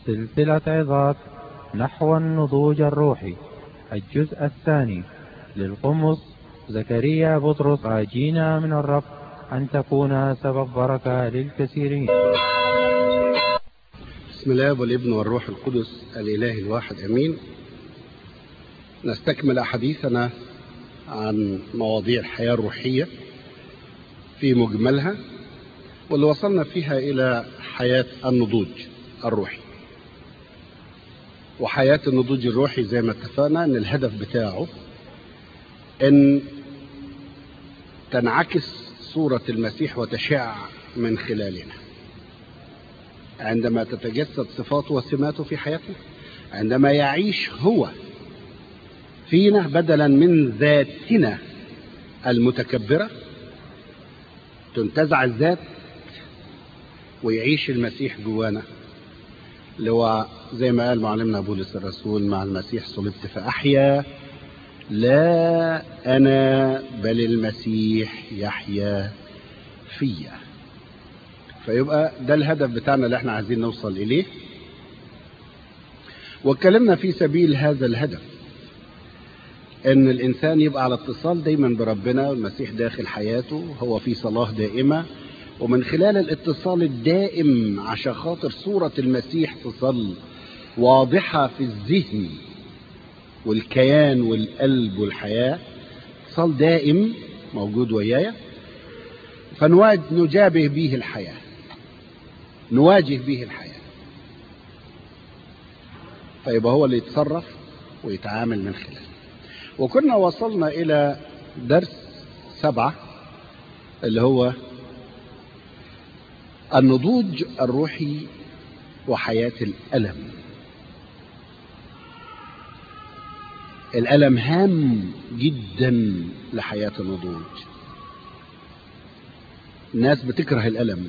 سلسلة عظات نحو النضوج الروحي الجزء الثاني للقمص زكريا بطرس عاجينا من الرب أن تكون سبب بركة للكثيرين بسم الله والابن والروح القدس الإله الواحد أمين نستكمل حديثنا عن مواضيع الحياة الروحية في مجملها واللي وصلنا فيها إلى حياة النضوج الروحي وحياة النضوج الروحي زي ما اتفقنا أن الهدف بتاعه أن تنعكس صورة المسيح وتشع من خلالنا عندما تتجسد صفاته وسماته في حياتنا عندما يعيش هو فينا بدلا من ذاتنا المتكبرة تنتزع الذات ويعيش المسيح جوانا اللي هو زي ما قال معلمنا بولس الرسول مع المسيح صلبت فأحيا لا أنا بل المسيح يحيا فيا فيبقى ده الهدف بتاعنا اللي احنا عايزين نوصل إليه واتكلمنا في سبيل هذا الهدف ان الانسان يبقى على اتصال دايما بربنا والمسيح داخل حياته هو في صلاه دائمه ومن خلال الاتصال الدائم عشان خاطر صوره المسيح تصل واضحه في الذهن والكيان والقلب والحياه اتصال دائم موجود ويايا فنجابه به الحياه نواجه به الحياه فيبقى هو اللي يتصرف ويتعامل من خلاله وكنا وصلنا إلى درس سبعة اللي هو النضوج الروحي وحياة الألم الألم هام جدا لحياة النضوج الناس بتكره الألم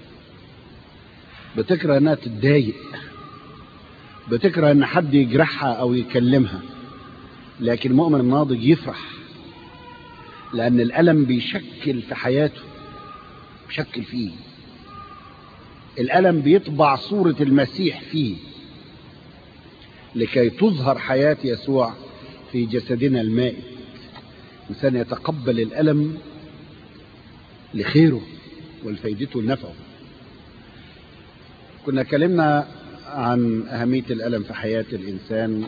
بتكره انها تتضايق بتكره ان حد يجرحها او يكلمها لكن المؤمن الناضج يفرح لأن الألم بيشكل في حياته بيشكل فيه الألم بيطبع صورة المسيح فيه لكي تظهر حياة يسوع في جسدنا المائت الإنسان يتقبل الألم لخيره ولفايدته لنفعه كنا كلمنا عن أهمية الألم في حياة الإنسان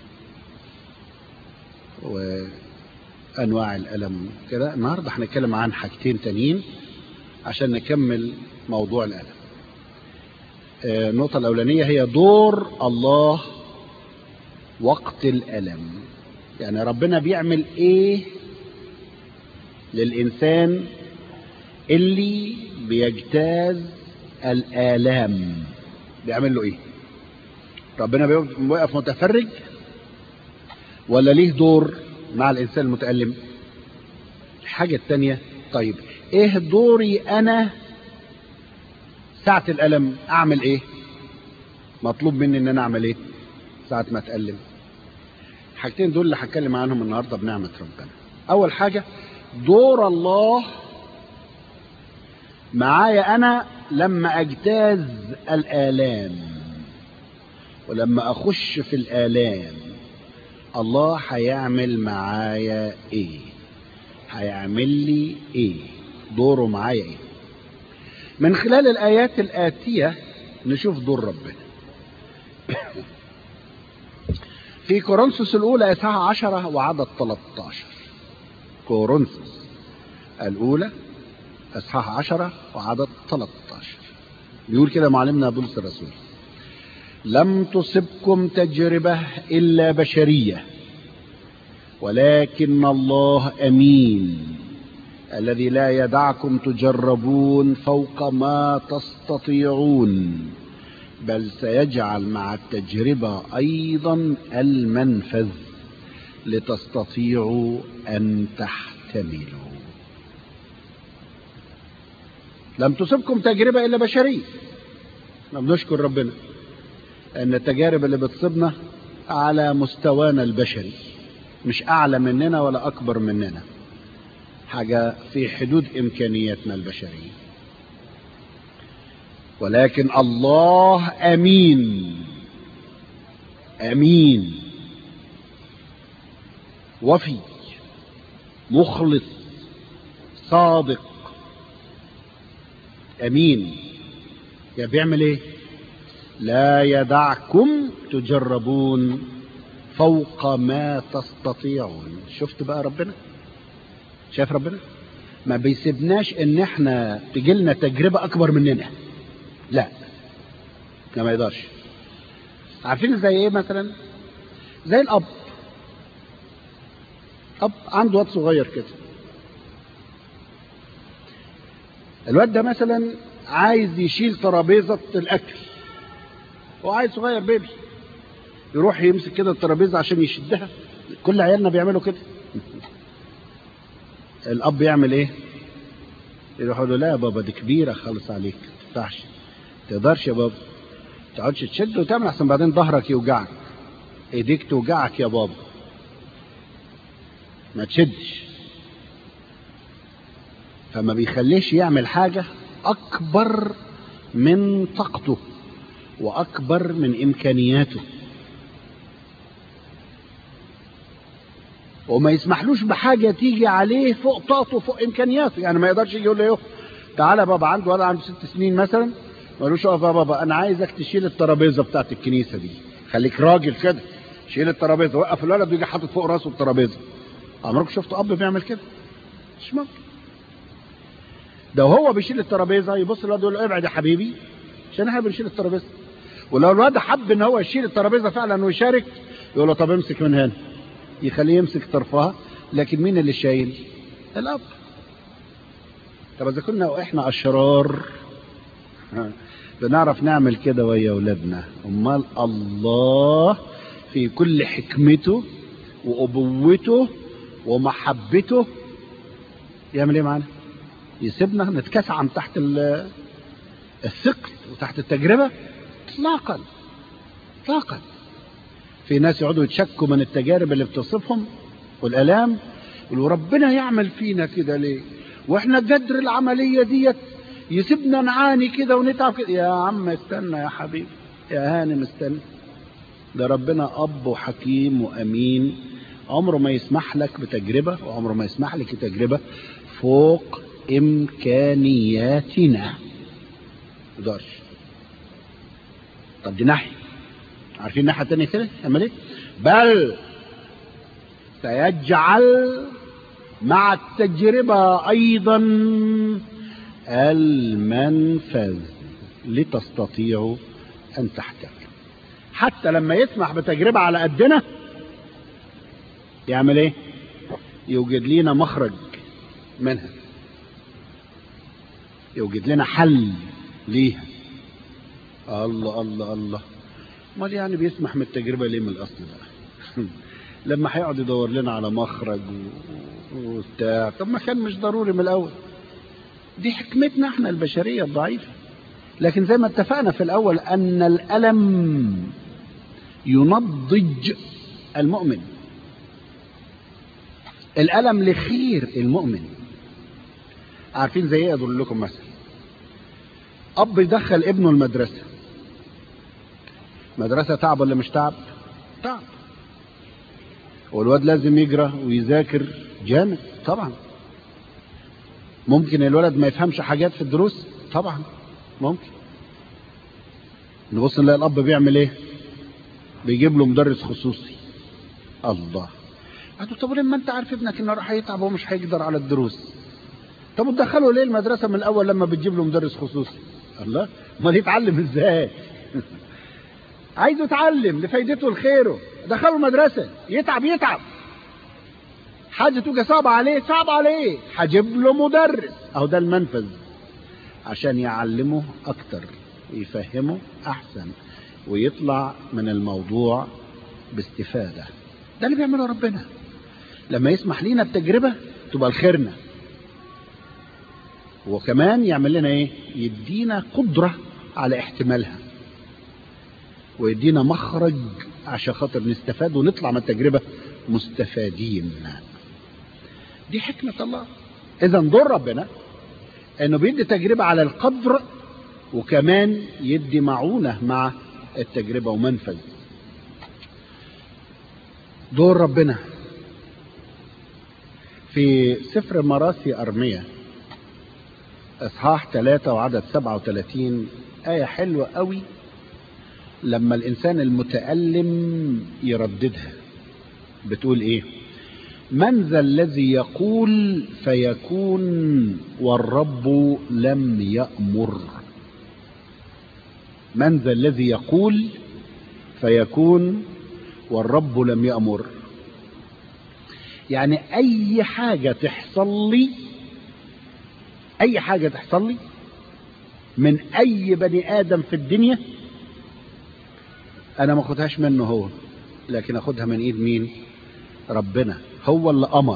وانواع الالم كده النهارده هنتكلم عن حاجتين تانيين عشان نكمل موضوع الالم النقطه الاولانيه هي دور الله وقت الالم يعني ربنا بيعمل ايه للانسان اللي بيجتاز الالام بيعمل له ايه ربنا بيقف متفرج ولا ليه دور مع الإنسان المتألم الحاجة التانية طيب ايه دوري انا ساعة الألم اعمل ايه مطلوب مني ان انا اعمل ايه ساعة ما اتألم الحاجتين دول اللي هتكلم عنهم النهاردة بنعمة ربنا اول حاجة دور الله معايا انا لما اجتاز الآلام ولما اخش في الآلام الله هيعمل معايا ايه هيعمل لي ايه دوره معايا ايه من خلال الايات الاتيه نشوف دور ربنا في كورنثوس الاولى اصحاح 10 وعدد 13 كورنثوس الاولى اصحاح 10 وعدد 13 بيقول كده معلمنا بولس الرسول لم تصبكم تجربة إلا بشرية ولكن الله أمين الذي لا يدعكم تجربون فوق ما تستطيعون بل سيجعل مع التجربة أيضا المنفذ لتستطيعوا أن تحتملوا لم تصبكم تجربة إلا بشرية بنشكر ربنا ان التجارب اللي بتصيبنا على مستوانا البشري مش اعلى مننا ولا اكبر مننا حاجة في حدود امكانياتنا البشرية ولكن الله امين امين وفي مخلص صادق امين يا بيعمل ايه لا يدعكم تجربون فوق ما تستطيعون شفت بقى ربنا شايف ربنا ما بيسيبناش ان احنا تجيلنا تجربة اكبر مننا لا لا ما يقدرش عارفين زي ايه مثلا زي الاب اب عنده واد صغير كده الواد ده مثلا عايز يشيل ترابيزة الاكل هو عايز صغير بيبي يروح يمسك كده الترابيزة عشان يشدها كل عيالنا بيعملوا كده الاب يعمل ايه يروح يقول له لا يا بابا دي كبيرة خالص عليك ما تنفعش تقدرش يا بابا تقعدش تشد وتعمل احسن بعدين ظهرك يوجعك ايديك توجعك يا بابا ما تشدش فما بيخليش يعمل حاجة أكبر من طاقته وأكبر من إمكانياته وما يسمحلوش بحاجة تيجي عليه فوق طاقته فوق إمكانياته يعني ما يقدرش يجي يقول له تعالى بابا عنده ولا عنده ست سنين مثلا ما يقولوش اقف يا بابا أنا عايزك تشيل الترابيزة بتاعت الكنيسة دي خليك راجل كده شيل الترابيزة وقف الولد ويجي حاطط فوق راسه الترابيزة عمرك شفت أب بيعمل كده مش ممكن ده وهو بيشيل الترابيزه يبص الواد يقول له ابعد يا حبيبي عشان احنا بنشيل الترابيزه ولو الواد حب ان هو يشيل الترابيزه فعلا ويشارك يقول له طب امسك من هنا يخليه يمسك طرفها لكن مين اللي شايل الاب طب اذا كنا احنا اشرار بنعرف نعمل كده ويا اولادنا امال الله في كل حكمته وابوته ومحبته يعمل ايه معانا يسيبنا نتكسع تحت الثقل وتحت التجربة اطلاقا اطلاقا في ناس يقعدوا يتشكوا من التجارب اللي بتصفهم والالام يقولوا ربنا يعمل فينا كده ليه واحنا قدر العملية ديت يسيبنا نعاني كده ونتعب كده يا عم استنى يا حبيبي يا هانم استنى ده ربنا اب وحكيم وامين عمره ما يسمح لك بتجربة وعمره ما يسمح لك بتجربة فوق إمكانياتنا مقدرش طب دي ناحية عارفين الناحية التانية كده يعمل ايه بل سيجعل مع التجربة أيضا المنفذ لتستطيعوا أن تحتملوا حتى لما يسمح بتجربة على قدنا يعمل ايه يوجد لنا مخرج منها يوجد لنا حل ليها الله الله الله امال يعني بيسمح من التجربه ليه من الاصل بقى لما هيقعد يدور لنا على مخرج وبتاع طب ما كان مش ضروري من الاول دي حكمتنا احنا البشريه الضعيفه لكن زي ما اتفقنا في الاول ان الالم ينضج المؤمن الالم لخير المؤمن عارفين زي ايه اقول لكم مثلا اب يدخل ابنه المدرسه مدرسه تعب ولا مش تعب تعب والواد لازم يجرى ويذاكر جامد طبعا ممكن الولد ما يفهمش حاجات في الدروس طبعا ممكن نبص نلاقي الاب بيعمل ايه بيجيب له مدرس خصوصي الله قالوا طب لما انت عارف ابنك انه راح يتعب ومش هيقدر على الدروس طب وتدخله ليه المدرسه من الاول لما بتجيب له مدرس خصوصي الله امال يتعلم ازاي عايزه يتعلم لفايدته لخيره دخله المدرسه يتعب يتعب حاجه تبقى صعبه عليه صعبه عليه هجيب له مدرس اهو ده المنفذ عشان يعلمه اكتر ويفهمه احسن ويطلع من الموضوع باستفاده ده اللي بيعمله ربنا لما يسمح لينا بتجربه تبقى لخيرنا وكمان يعمل لنا ايه يدينا قدرة على احتمالها ويدينا مخرج عشان خاطر نستفاد ونطلع من التجربة مستفادين دي حكمة الله اذا دور ربنا انه بيدي تجربة على القدر وكمان يدي معونة مع التجربة ومنفذ دور ربنا في سفر مراسي أرمية إصحاح 3 وعدد 37 آية حلوة قوي لما الإنسان المتألم يرددها بتقول إيه من ذا الذي يقول فيكون والرب لم يأمر من ذا الذي يقول فيكون والرب لم يأمر يعني أي حاجة تحصل لي أي حاجة تحصل لي من أي بني آدم في الدنيا أنا ما أخدهاش منه هو لكن أخدها من إيد مين ربنا هو اللي أمر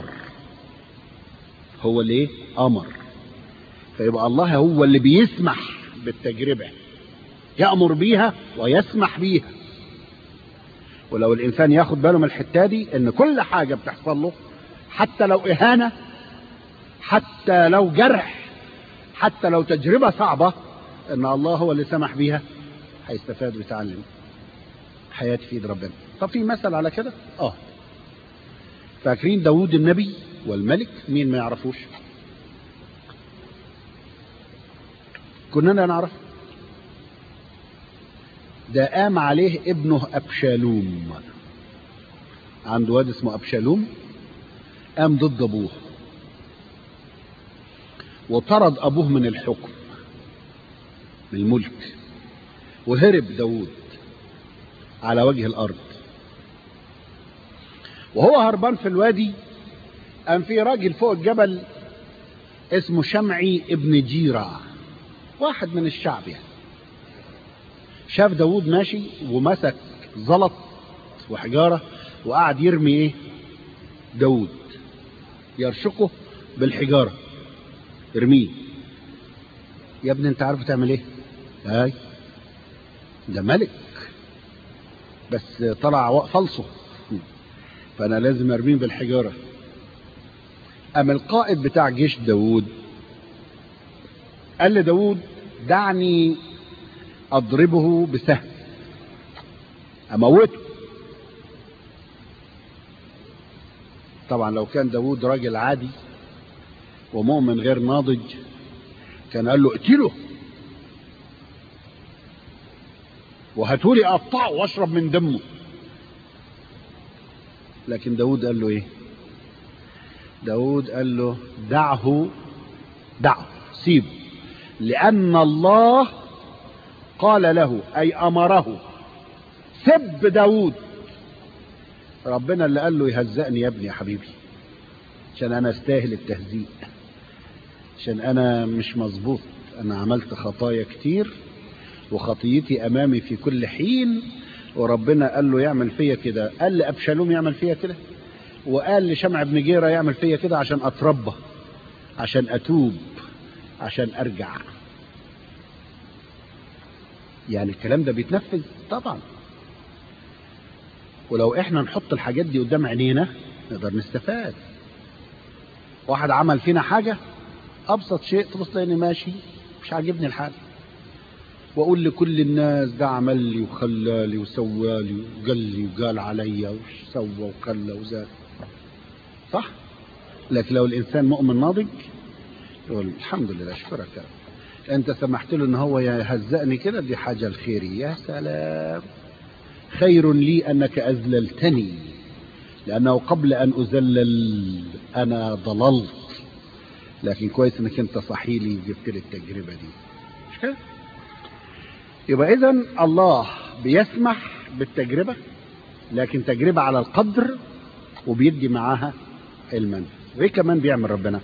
هو اللي إيه؟ أمر فيبقى الله هو اللي بيسمح بالتجربة يأمر بيها ويسمح بيها ولو الإنسان ياخد باله من الحتة دي إن كل حاجة بتحصل له حتى لو إهانة حتى لو جرح حتى لو تجربة صعبة إن الله هو اللي سمح بيها هيستفاد ويتعلم حياتي في ايد ربنا طب في مثل على كده اه فاكرين داوود النبي والملك مين ما يعرفوش كنا نعرف ده قام عليه ابنه أبشالوم عنده واد اسمه أبشالوم قام ضد أبوه وطرد أبوه من الحكم من الملك وهرب داود على وجه الأرض وهو هربان في الوادي قام في راجل فوق الجبل اسمه شمعي ابن جيرة واحد من الشعب يعني شاف داود ماشي ومسك زلط وحجارة وقعد يرمي ايه داود يرشقه بالحجارة ارميه يا ابني انت عارف تعمل ايه هاي ده ملك بس طلع فلصه فانا لازم ارميه بالحجارة اما القائد بتاع جيش داود قال لداود دعني اضربه بسهم اموته طبعا لو كان داود راجل عادي ومؤمن غير ناضج كان قال له اقتله وهاتولي اقطعه واشرب من دمه لكن داود قال له ايه داود قال له دعه دعه سيبه لان الله قال له اي امره سب داود ربنا اللي قال له يهزقني يا ابني يا حبيبي عشان انا استاهل التهزيء عشان انا مش مظبوط انا عملت خطايا كتير وخطيتي امامي في كل حين وربنا قال له يعمل فيا كده قال لابشالوم يعمل فيا كده وقال لشمع بن جيرة يعمل فيا كده عشان اتربى عشان اتوب عشان ارجع يعني الكلام ده بيتنفذ طبعا ولو احنا نحط الحاجات دي قدام عينينا نقدر نستفاد واحد عمل فينا حاجة ابسط شيء تبص تلاقيني ماشي مش عاجبني الحال واقول لكل الناس ده عمل لي وخلالي وسوالي وقال لي وقال عليا وسوى وخلى وزاد صح لكن لو الانسان مؤمن ناضج يقول الحمد لله اشكرك يا رب انت سمحت له ان هو يهزقني كده دي حاجه الخيري يا سلام خير لي انك اذللتني لانه قبل ان اذلل انا ضللت لكن كويس انك انت صحي لي وجبت لي التجربه دي مش كده يبقى اذا الله بيسمح بالتجربه لكن تجربه على القدر وبيدي معاها المنفذ وايه كمان بيعمل ربنا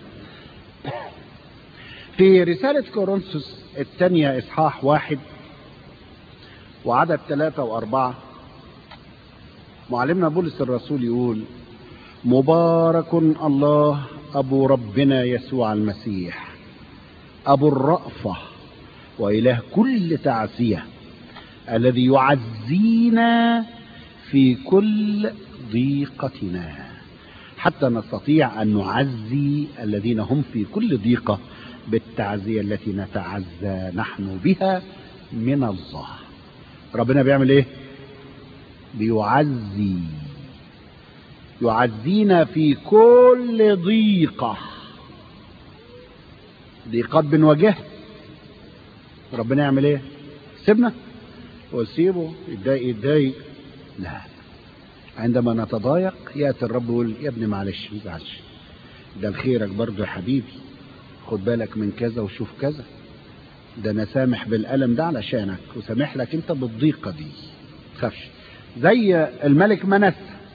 في رسالة كورنثوس الثانية إصحاح واحد وعدد ثلاثة وأربعة معلمنا بولس الرسول يقول مبارك الله أبو ربنا يسوع المسيح أبو الرأفة وإله كل تعزية الذي يعزينا في كل ضيقتنا حتى نستطيع أن نعزي الذين هم في كل ضيقة بالتعزية التي نتعزى نحن بها من الله ربنا بيعمل ايه بيعزي يعزينا في كل ضيقة ضيقات بنواجهها ربنا يعمل ايه سيبنا وسيبه يتضايق يتضايق لا عندما نتضايق ياتي الرب يقول يا ابني معلش ما تزعلش ده لخيرك برضه يا حبيبي خد بالك من كذا وشوف كذا ده انا سامح بالالم ده علشانك وسامح لك انت بالضيقه دي تخافش زي الملك منسى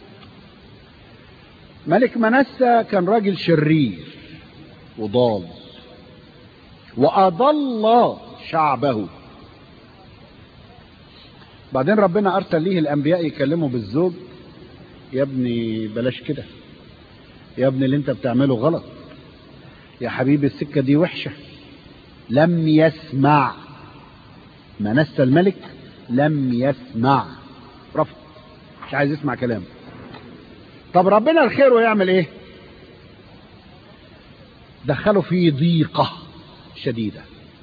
ملك منسى كان راجل شرير وضال واضل شعبه بعدين ربنا ارسل ليه الانبياء يكلموا بالزوج يا ابني بلاش كده يا ابني اللي انت بتعمله غلط يا حبيبي السكه دي وحشه لم يسمع منسى الملك لم يسمع رفض مش عايز يسمع كلام طب ربنا الخير ويعمل ايه دخله في ضيقة شديدة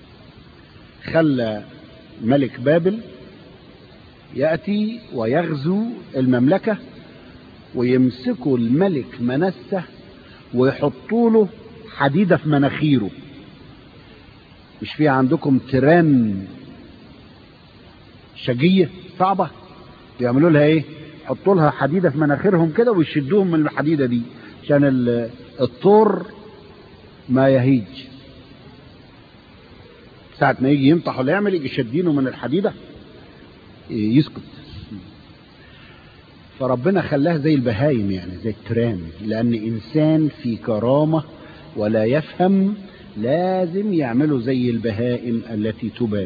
خلى ملك بابل يأتي ويغزو المملكة ويمسكوا الملك منسة ويحطوا له حديدة في مناخيره مش في عندكم تيران شجية صعبة بيعملوا لها ايه يحطوا لها حديدة في مناخيرهم كده ويشدوهم من الحديدة دي عشان الطور ما يهيج ساعة ما يجي ينطح ولا يعمل يجي شدينه من الحديدة يسكت فربنا خلاها زي البهايم يعني زي الترام لأن إنسان في كرامة ولا يفهم لازم يعملوا زي البهائم التي تباد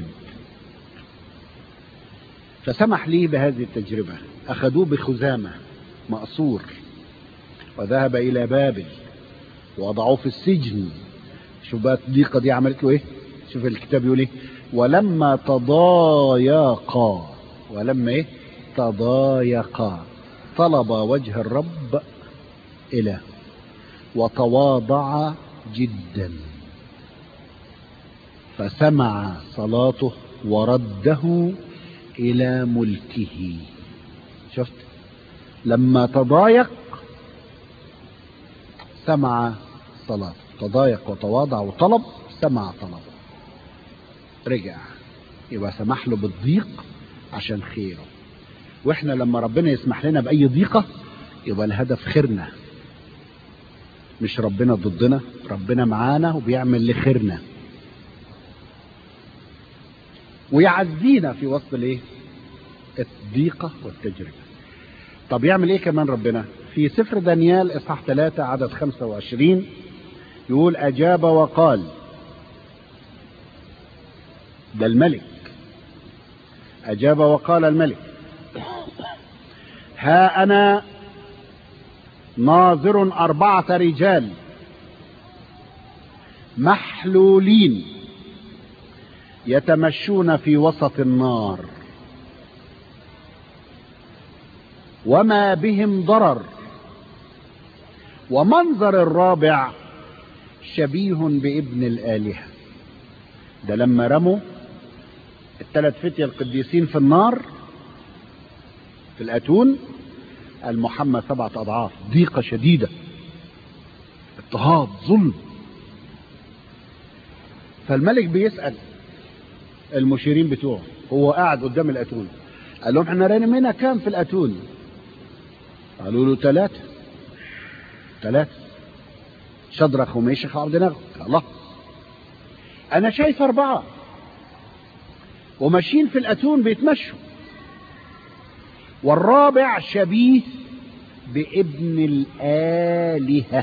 فسمح لي بهذه التجربة أخذوه بخزامة مأسور وذهب إلى بابل ووضعوه في السجن شوف بقى الضيقة دي عملت له إيه شوف الكتاب يقول إيه ولما تضايقا ولما إيه تضايقا طلب وجه الرب إله وتواضع جدا فسمع صلاته ورده إلى ملكه شفت لما تضايق سمع صلاة تضايق وتواضع وطلب سمع طلبه رجع يبقى سمح له بالضيق عشان خيره واحنا لما ربنا يسمح لنا بأي ضيقة يبقى الهدف خيرنا مش ربنا ضدنا ربنا معانا وبيعمل لخيرنا ويعزينا في وسط الايه الضيقة والتجربة طب يعمل ايه كمان ربنا في سفر دانيال اصحاح 3 عدد 25 يقول اجاب وقال ده الملك اجاب وقال الملك ها انا ناظر اربعة رجال محلولين يتمشون في وسط النار وما بهم ضرر ومنظر الرابع شبيه بابن الآلهة ده لما رموا الثلاث فتية القديسين في النار في الأتون المحمى سبعة أضعاف ضيقة شديدة اضطهاد ظلم فالملك بيسأل المشيرين بتوعه هو قاعد قدام الأتون قال لهم احنا رمينا كام في الأتون قالوا له ثلاثة ثلاثة شدرخ وميشخ وعبد نغو الله أنا شايف أربعة وماشيين في الأتون بيتمشوا والرابع شبيه بابن الآلهة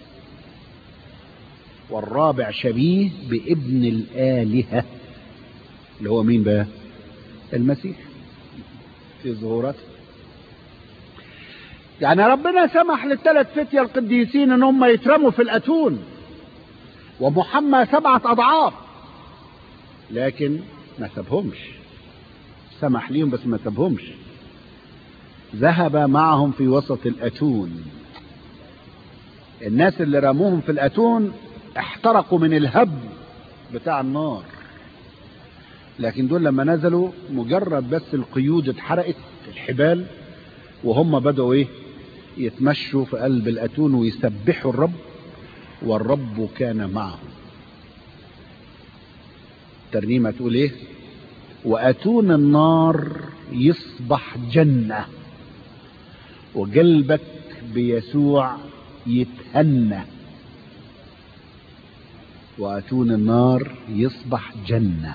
والرابع شبيه بابن الآلهة اللي هو مين بقى المسيح في ظهوراته يعني ربنا سمح للثلاث فتية القديسين ان هم يترموا في الاتون ومحمى سبعة اضعاف لكن ما سابهمش سمح ليهم بس ما سابهمش ذهب معهم في وسط الاتون الناس اللي رموهم في الاتون احترقوا من الهب بتاع النار لكن دول لما نزلوا مجرد بس القيود اتحرقت الحبال وهم بدأوا ايه يتمشوا في قلب الأتون ويسبحوا الرب والرب كان معهم ترنيمة تقول ايه وأتون النار يصبح جنة وقلبك بيسوع يتهنى وأتون النار يصبح جنة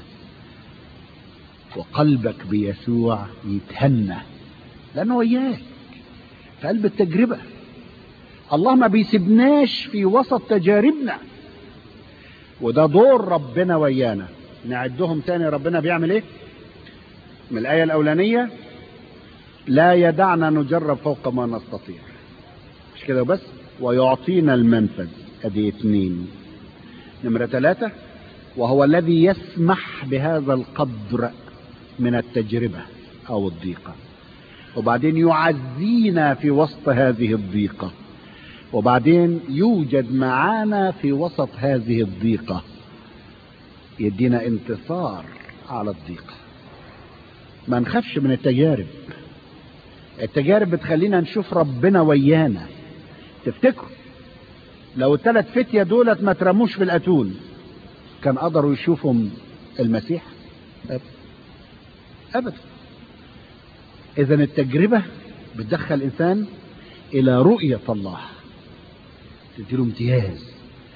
وقلبك بيسوع يتهنى لأنه وياك في قلب التجربة الله ما بيسيبناش في وسط تجاربنا وده دور ربنا ويانا نعدهم تاني ربنا بيعمل ايه من الآية الأولانية لا يدعنا نجرب فوق ما نستطيع مش كده بس ويعطينا المنفذ ادي اتنين نمرة ثلاثة وهو الذي يسمح بهذا القدر من التجربة او الضيقة وبعدين يعزينا في وسط هذه الضيقة وبعدين يوجد معانا في وسط هذه الضيقة يدينا انتصار على الضيقة ما نخافش من التجارب التجارب بتخلينا نشوف ربنا ويانا تفتكروا لو الثلاث فتية دولت ما ترموش في الأتون كان قدروا يشوفوا المسيح أبدا أبدا إذا التجربة بتدخل الإنسان إلى رؤية الله تديله امتياز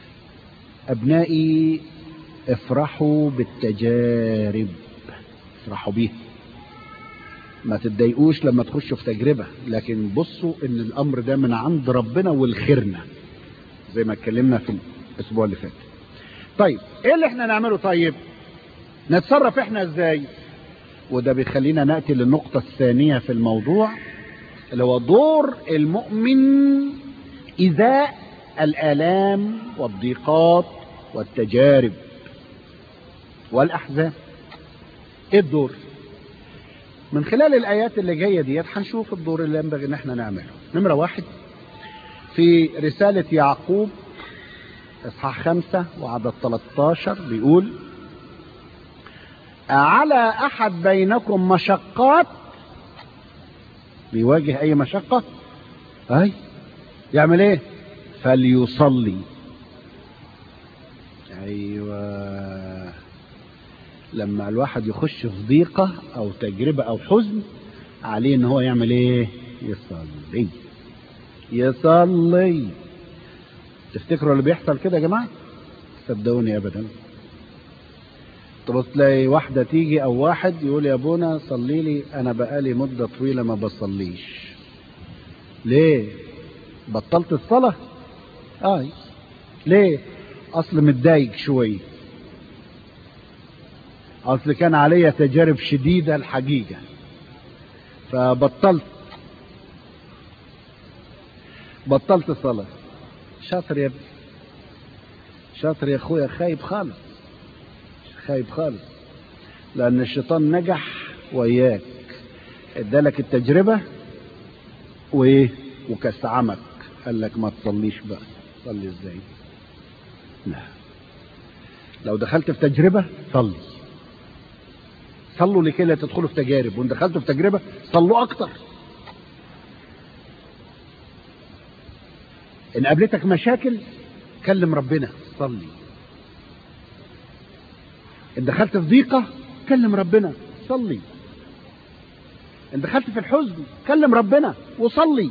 أبنائي افرحوا بالتجارب افرحوا بيها ما تتضايقوش لما تخشوا في تجربة لكن بصوا ان الامر ده من عند ربنا والخيرنا زي ما اتكلمنا في الاسبوع اللي فات طيب ايه اللي احنا نعمله طيب نتصرف احنا ازاي وده بيخلينا نأتي للنقطة الثانية في الموضوع اللي هو دور المؤمن إزاء الآلام والضيقات والتجارب والأحزان ايه الدور من خلال الآيات اللي جاية ديت هنشوف الدور اللي ينبغي ان احنا نعمله نمرة واحد في رسالة يعقوب اصحاح خمسة وعدد 13 بيقول على احد بينكم مشقات بيواجه اي مشقة اي يعمل ايه فليصلي ايوه لما الواحد يخش في ضيقة او تجربة او حزن عليه ان هو يعمل ايه يصلي يصلي تفتكروا اللي بيحصل كده يا جماعة صدقوني ابدا تبص تلاقي واحدة تيجي او واحد يقول يا ابونا صلي لي انا بقالي مدة طويلة ما بصليش ليه بطلت الصلاة اه ليه اصل متضايق شوية اصل كان عليا تجارب شديدة الحقيقة فبطلت بطلت صلاة شاطر يا ابني شاطر يا اخويا خايب خالص خايب خالص لان الشيطان نجح وياك ادالك التجربة وايه وكسعمك قال لك ما تصليش بقى صلي ازاي لا لو دخلت في تجربة صلي صلوا لكي لا تدخلوا في تجارب وان دخلتوا في تجربة صلوا اكتر ان قابلتك مشاكل كلم ربنا صلي ان دخلت في ضيقة كلم ربنا صلي ان دخلت في الحزن كلم ربنا وصلي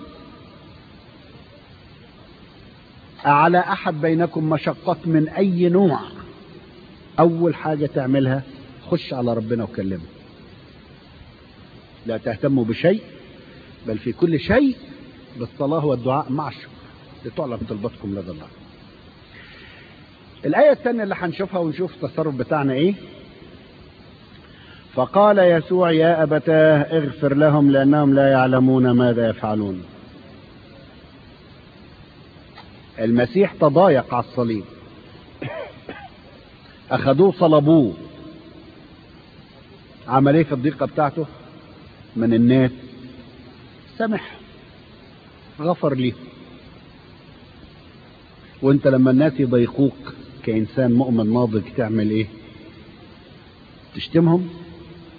على احد بينكم مشقات من اي نوع اول حاجة تعملها خش على ربنا وكلمه لا تهتموا بشيء بل في كل شيء بالصلاة والدعاء مع الشكر لتعلم طلباتكم لدى الله الآية الثانية اللي هنشوفها ونشوف التصرف بتاعنا ايه فقال يسوع يا أبتاه اغفر لهم لأنهم لا يعلمون ماذا يفعلون المسيح تضايق على الصليب أخذوه صلبوه عمل ايه في الضيقة بتاعته من الناس سمح غفر ليهم وانت لما الناس يضايقوك كإنسان مؤمن ناضج تعمل ايه تشتمهم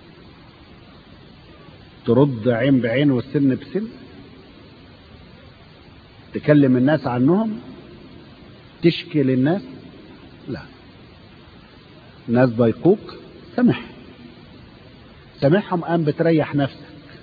ترد عين بعين والسن بسن تكلم الناس عنهم تشكي للناس لا ناس ضايقوك سامح سامحهم قام بتريح نفسك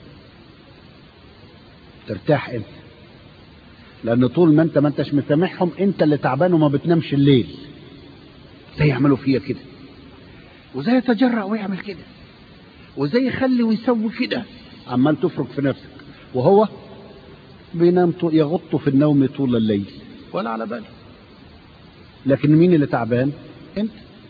ترتاح انت لان طول ما انت ما انتش مسامحهم انت اللي تعبان وما بتنامش الليل زي يعملوا فيا كده وزي يتجرأ ويعمل كده وزي يخلي ويسوي كده عمال تفرك في نفسك وهو بينام طو- يغط في النوم طول الليل ولا على باله لكن مين اللي تعبان انت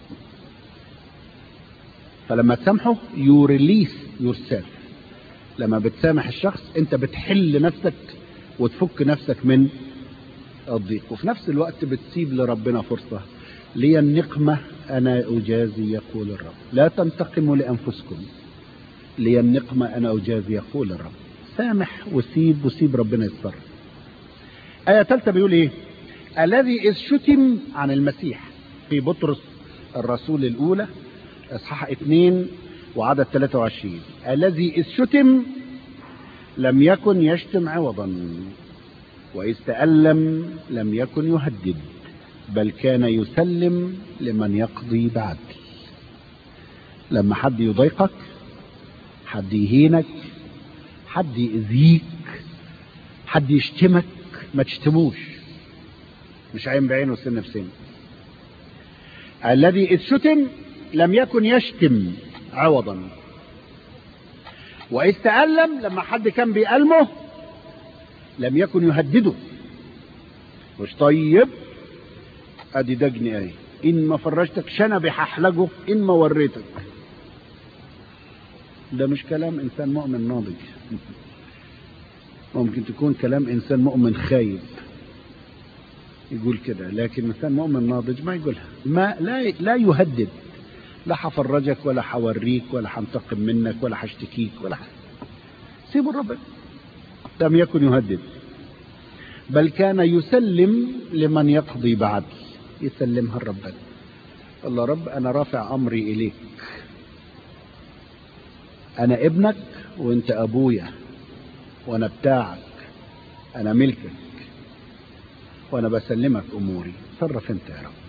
فلما تسامحه يو ريليس يور سيلف لما بتسامح الشخص انت بتحل نفسك وتفك نفسك من الضيق وفي نفس الوقت بتسيب لربنا فرصة لي النقمة أنا أجازي يقول الرب لا تنتقموا لأنفسكم لي النقمة أنا أجازي يقول الرب سامح وسيب وسيب ربنا يتصرف آية ثالثة بيقول إيه الذي إذ شتم عن المسيح في بطرس الرسول الأولى إصحاح 2 وعدد 23 الذي إذ شتم لم يكن يشتم عوضا وإذ تألم لم يكن يهدد بل كان يسلم لمن يقضي بعدل لما حد يضايقك حد يهينك حد يأذيك حد يشتمك ما تشتموش مش عين بعينه سن في سن الذي إذ شتم لم يكن يشتم عوضا وإذ تألم لما حد كان بيألمه لم يكن يهدده مش طيب ادي دجني اهي ان ما فرجتك شنبي هحلجه ان ما وريتك ده مش كلام انسان مؤمن ناضج ممكن تكون كلام انسان مؤمن خايب يقول كده لكن انسان مؤمن ناضج ما يقولها ما لا لا يهدد لا هفرجك ولا هوريك ولا هنتقم منك ولا هشتكيك ولا ح... سيبوا الرب لم يكن يهدد بل كان يسلم لمن يقضي بعدل يسلمها لربنا الله رب انا رافع امري اليك انا ابنك وانت ابويا وانا بتاعك انا ملكك وانا بسلمك اموري تصرف انت يا رب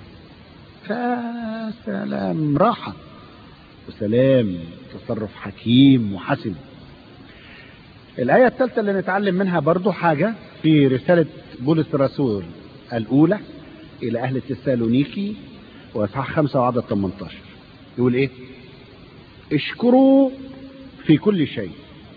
فسلام راحة وسلام تصرف حكيم وحسن الآية الثالثة اللي نتعلم منها برضو حاجة في رسالة بولس الرسول الأولى إلى أهل تسالونيكي وإصحاح 5 وعدد 18 يقول إيه؟ اشكروا في كل شيء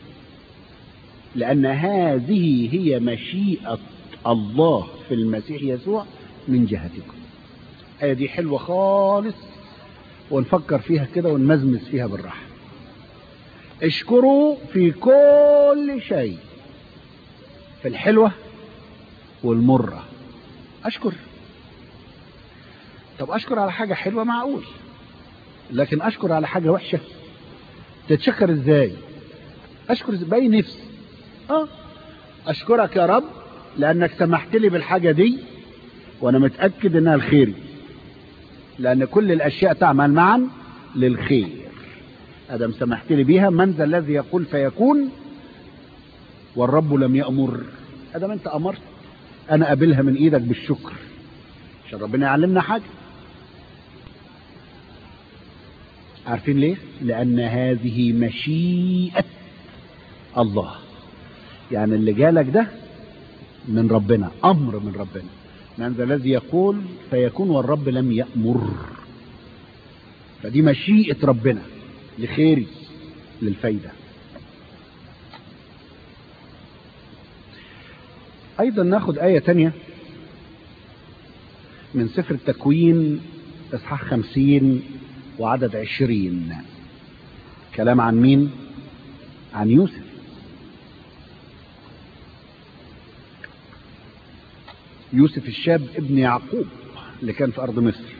لأن هذه هي مشيئة الله في المسيح يسوع من جهتكم الآية دي حلوة خالص ونفكر فيها كده ونمزمز فيها بالراحة اشكروا في كل شيء في الحلوة والمرة أشكر طب أشكر على حاجة حلوة معقول لكن أشكر على حاجة وحشة تتشكر إزاي أشكر إزاي بأي نفس آه أشكرك يا رب لأنك سمحت لي بالحاجة دي وأنا متأكد إنها الخير لأن كل الأشياء تعمل معا للخير أدم سمحت لي بيها من ذا الذي يقول فيكون والرب لم يأمر أدم أنت أمرت أنا قابلها من إيدك بالشكر عشان ربنا يعلمنا حاجة عارفين ليه؟ لأن هذه مشيئة الله يعني اللي جالك ده من ربنا أمر من ربنا من ذا الذي يقول فيكون والرب لم يأمر فدي مشيئة ربنا لخيري للفايدة أيضا ناخد آية تانية من سفر التكوين إصحاح خمسين وعدد عشرين كلام عن مين عن يوسف يوسف الشاب ابن يعقوب اللي كان في أرض مصر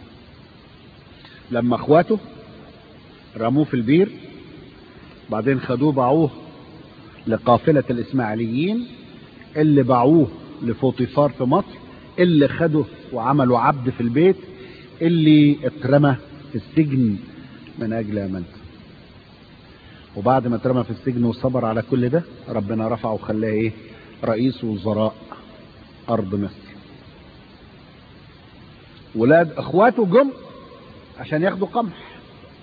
لما اخواته رموه في البير بعدين خدوه باعوه لقافلة الإسماعيليين اللي باعوه لفوطيفار في مصر اللي خدوه وعملوا عبد في البيت اللي اترمى في السجن من أجل أمانته وبعد ما اترمى في السجن وصبر على كل ده ربنا رفعه وخلاه ايه رئيس وزراء أرض مصر ولاد اخواته جم عشان ياخدوا قمح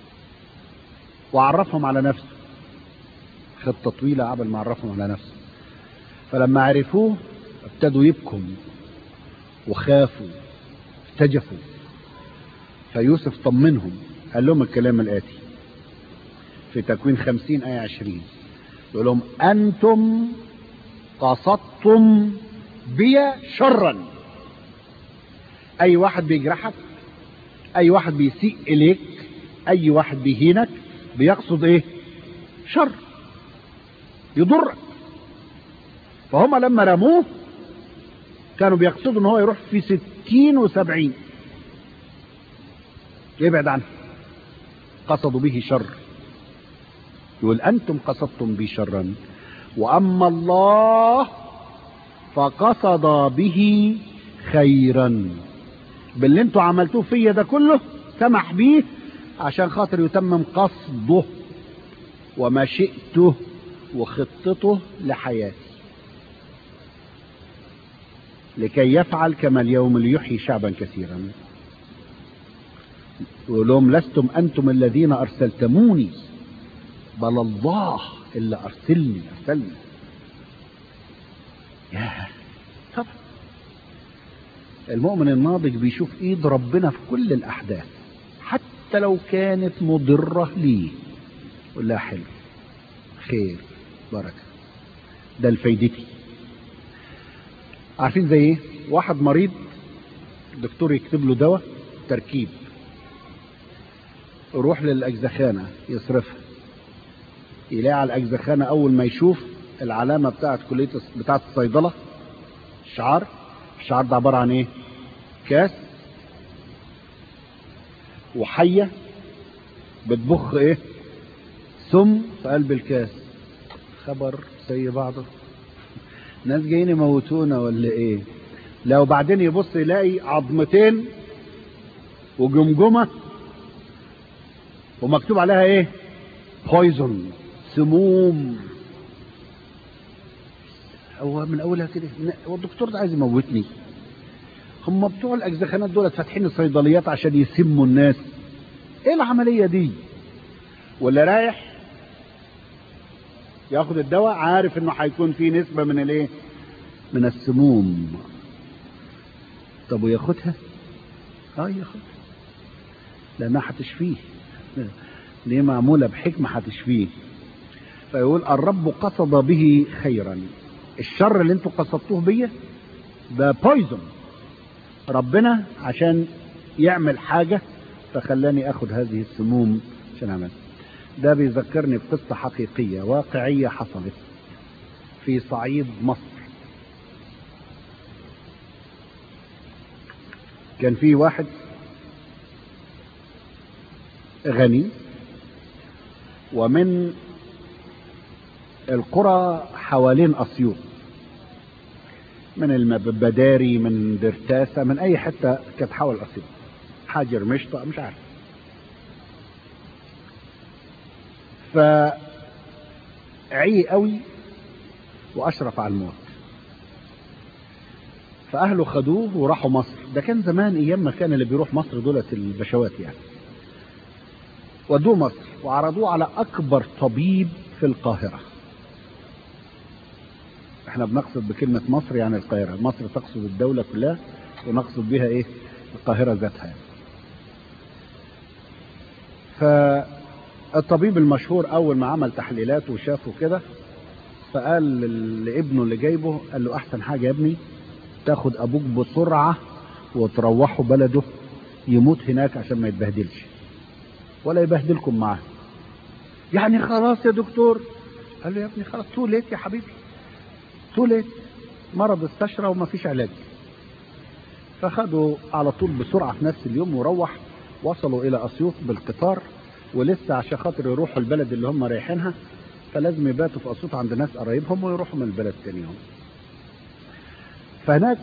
وعرفهم على نفسه خطة طويلة قبل ما عرفهم على نفسه فلما عرفوه ابتدوا يبكوا وخافوا ارتجفوا فيوسف طمنهم قال لهم الكلام الآتي في تكوين خمسين آية عشرين يقول لهم أنتم قصدتم بي شرا أي واحد بيجرحك أي واحد بيسيء إليك أي واحد بيهينك بيقصد إيه شر يضرك فهم لما رموه كانوا بيقصدوا ان هو يروح في ستين وسبعين يبعد عنه قصدوا به شر يقول انتم قصدتم بي شرا واما الله فقصد به خيرا باللي انتوا عملتوه فيا ده كله سمح بيه عشان خاطر يتمم قصده ومشيئته وخطته لحياتي لكي يفعل كما اليوم ليحيي شعبا كثيرا يقول لهم لستم انتم الذين ارسلتموني بل الله اللي ارسلني ارسلني يا طبعا المؤمن الناضج بيشوف ايد ربنا في كل الاحداث حتى لو كانت مضرة ليه يقول لها حلو خير بركة ده لفايدتي عارفين زي ايه واحد مريض الدكتور يكتب له دواء تركيب يروح للاجزخانه يصرفها يلاقي على الاجزخانه اول ما يشوف العلامه بتاعت كليه بتاعت الصيدله شعار الشعار ده عباره عن ايه كاس وحيه بتبخ ايه سم في قلب الكاس خبر زي بعضه ناس جايين يموتونا ولا ايه لو بعدين يبص يلاقي عظمتين وجمجمة ومكتوب عليها ايه بويزون سموم هو من اولها كده هو الدكتور ده عايز يموتني هم بتوع الاجزخانات دول فاتحين الصيدليات عشان يسموا الناس ايه العمليه دي ولا رايح ياخد الدواء عارف انه هيكون فيه نسبة من الايه من السموم طب وياخدها اه ياخدها لانها هتشفيه دي معمولة بحكمة هتشفيه فيقول الرب قصد به خيرا الشر اللي انتوا قصدتوه بيه ده بويزون ربنا عشان يعمل حاجة فخلاني اخد هذه السموم عشان اعملها ده بيذكرني بقصة حقيقية واقعية حصلت في صعيد مصر كان في واحد غني ومن القرى حوالين أسيوط من المبداري من درتاسة من أي حتة كانت حول أسيوط حاجر مشطة مش عارف فعي قوي واشرف على الموت فاهله خدوه وراحوا مصر ده كان زمان ايام ما كان اللي بيروح مصر دولت البشوات يعني ودوه مصر وعرضوه على اكبر طبيب في القاهرة احنا بنقصد بكلمة مصر يعني القاهرة مصر تقصد الدولة كلها ونقصد بها ايه القاهرة ذاتها يعني. ف الطبيب المشهور اول ما عمل تحليلات وشافه كده فقال لابنه اللي جايبه قال له احسن حاجة يا ابني تاخد ابوك بسرعة وتروحوا بلده يموت هناك عشان ما يتبهدلش ولا يبهدلكم معاه يعني خلاص يا دكتور قال له يا ابني خلاص تو ليت يا حبيبي تو ليت مرض استشرى وما فيش علاج فخدوا على طول بسرعة في نفس اليوم وروح وصلوا الى اسيوط بالقطار ولسه عشان خاطر يروحوا البلد اللي هم رايحينها فلازم يباتوا في اسيوط عند ناس قرايبهم ويروحوا من البلد تاني يوم فهناك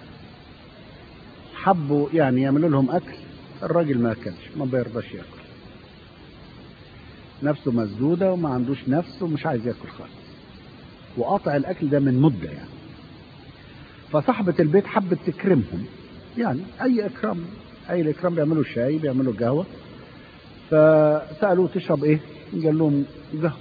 حبوا يعني يعملوا لهم اكل الراجل ما اكلش ما بيرضاش ياكل نفسه مسدوده وما عندوش نفس ومش عايز ياكل خالص وقاطع الاكل ده من مده يعني فصاحبة البيت حبت تكرمهم يعني أي إكرام أي الإكرام بيعملوا شاي بيعملوا قهوة فسألوه تشرب إيه؟ قال لهم قهوة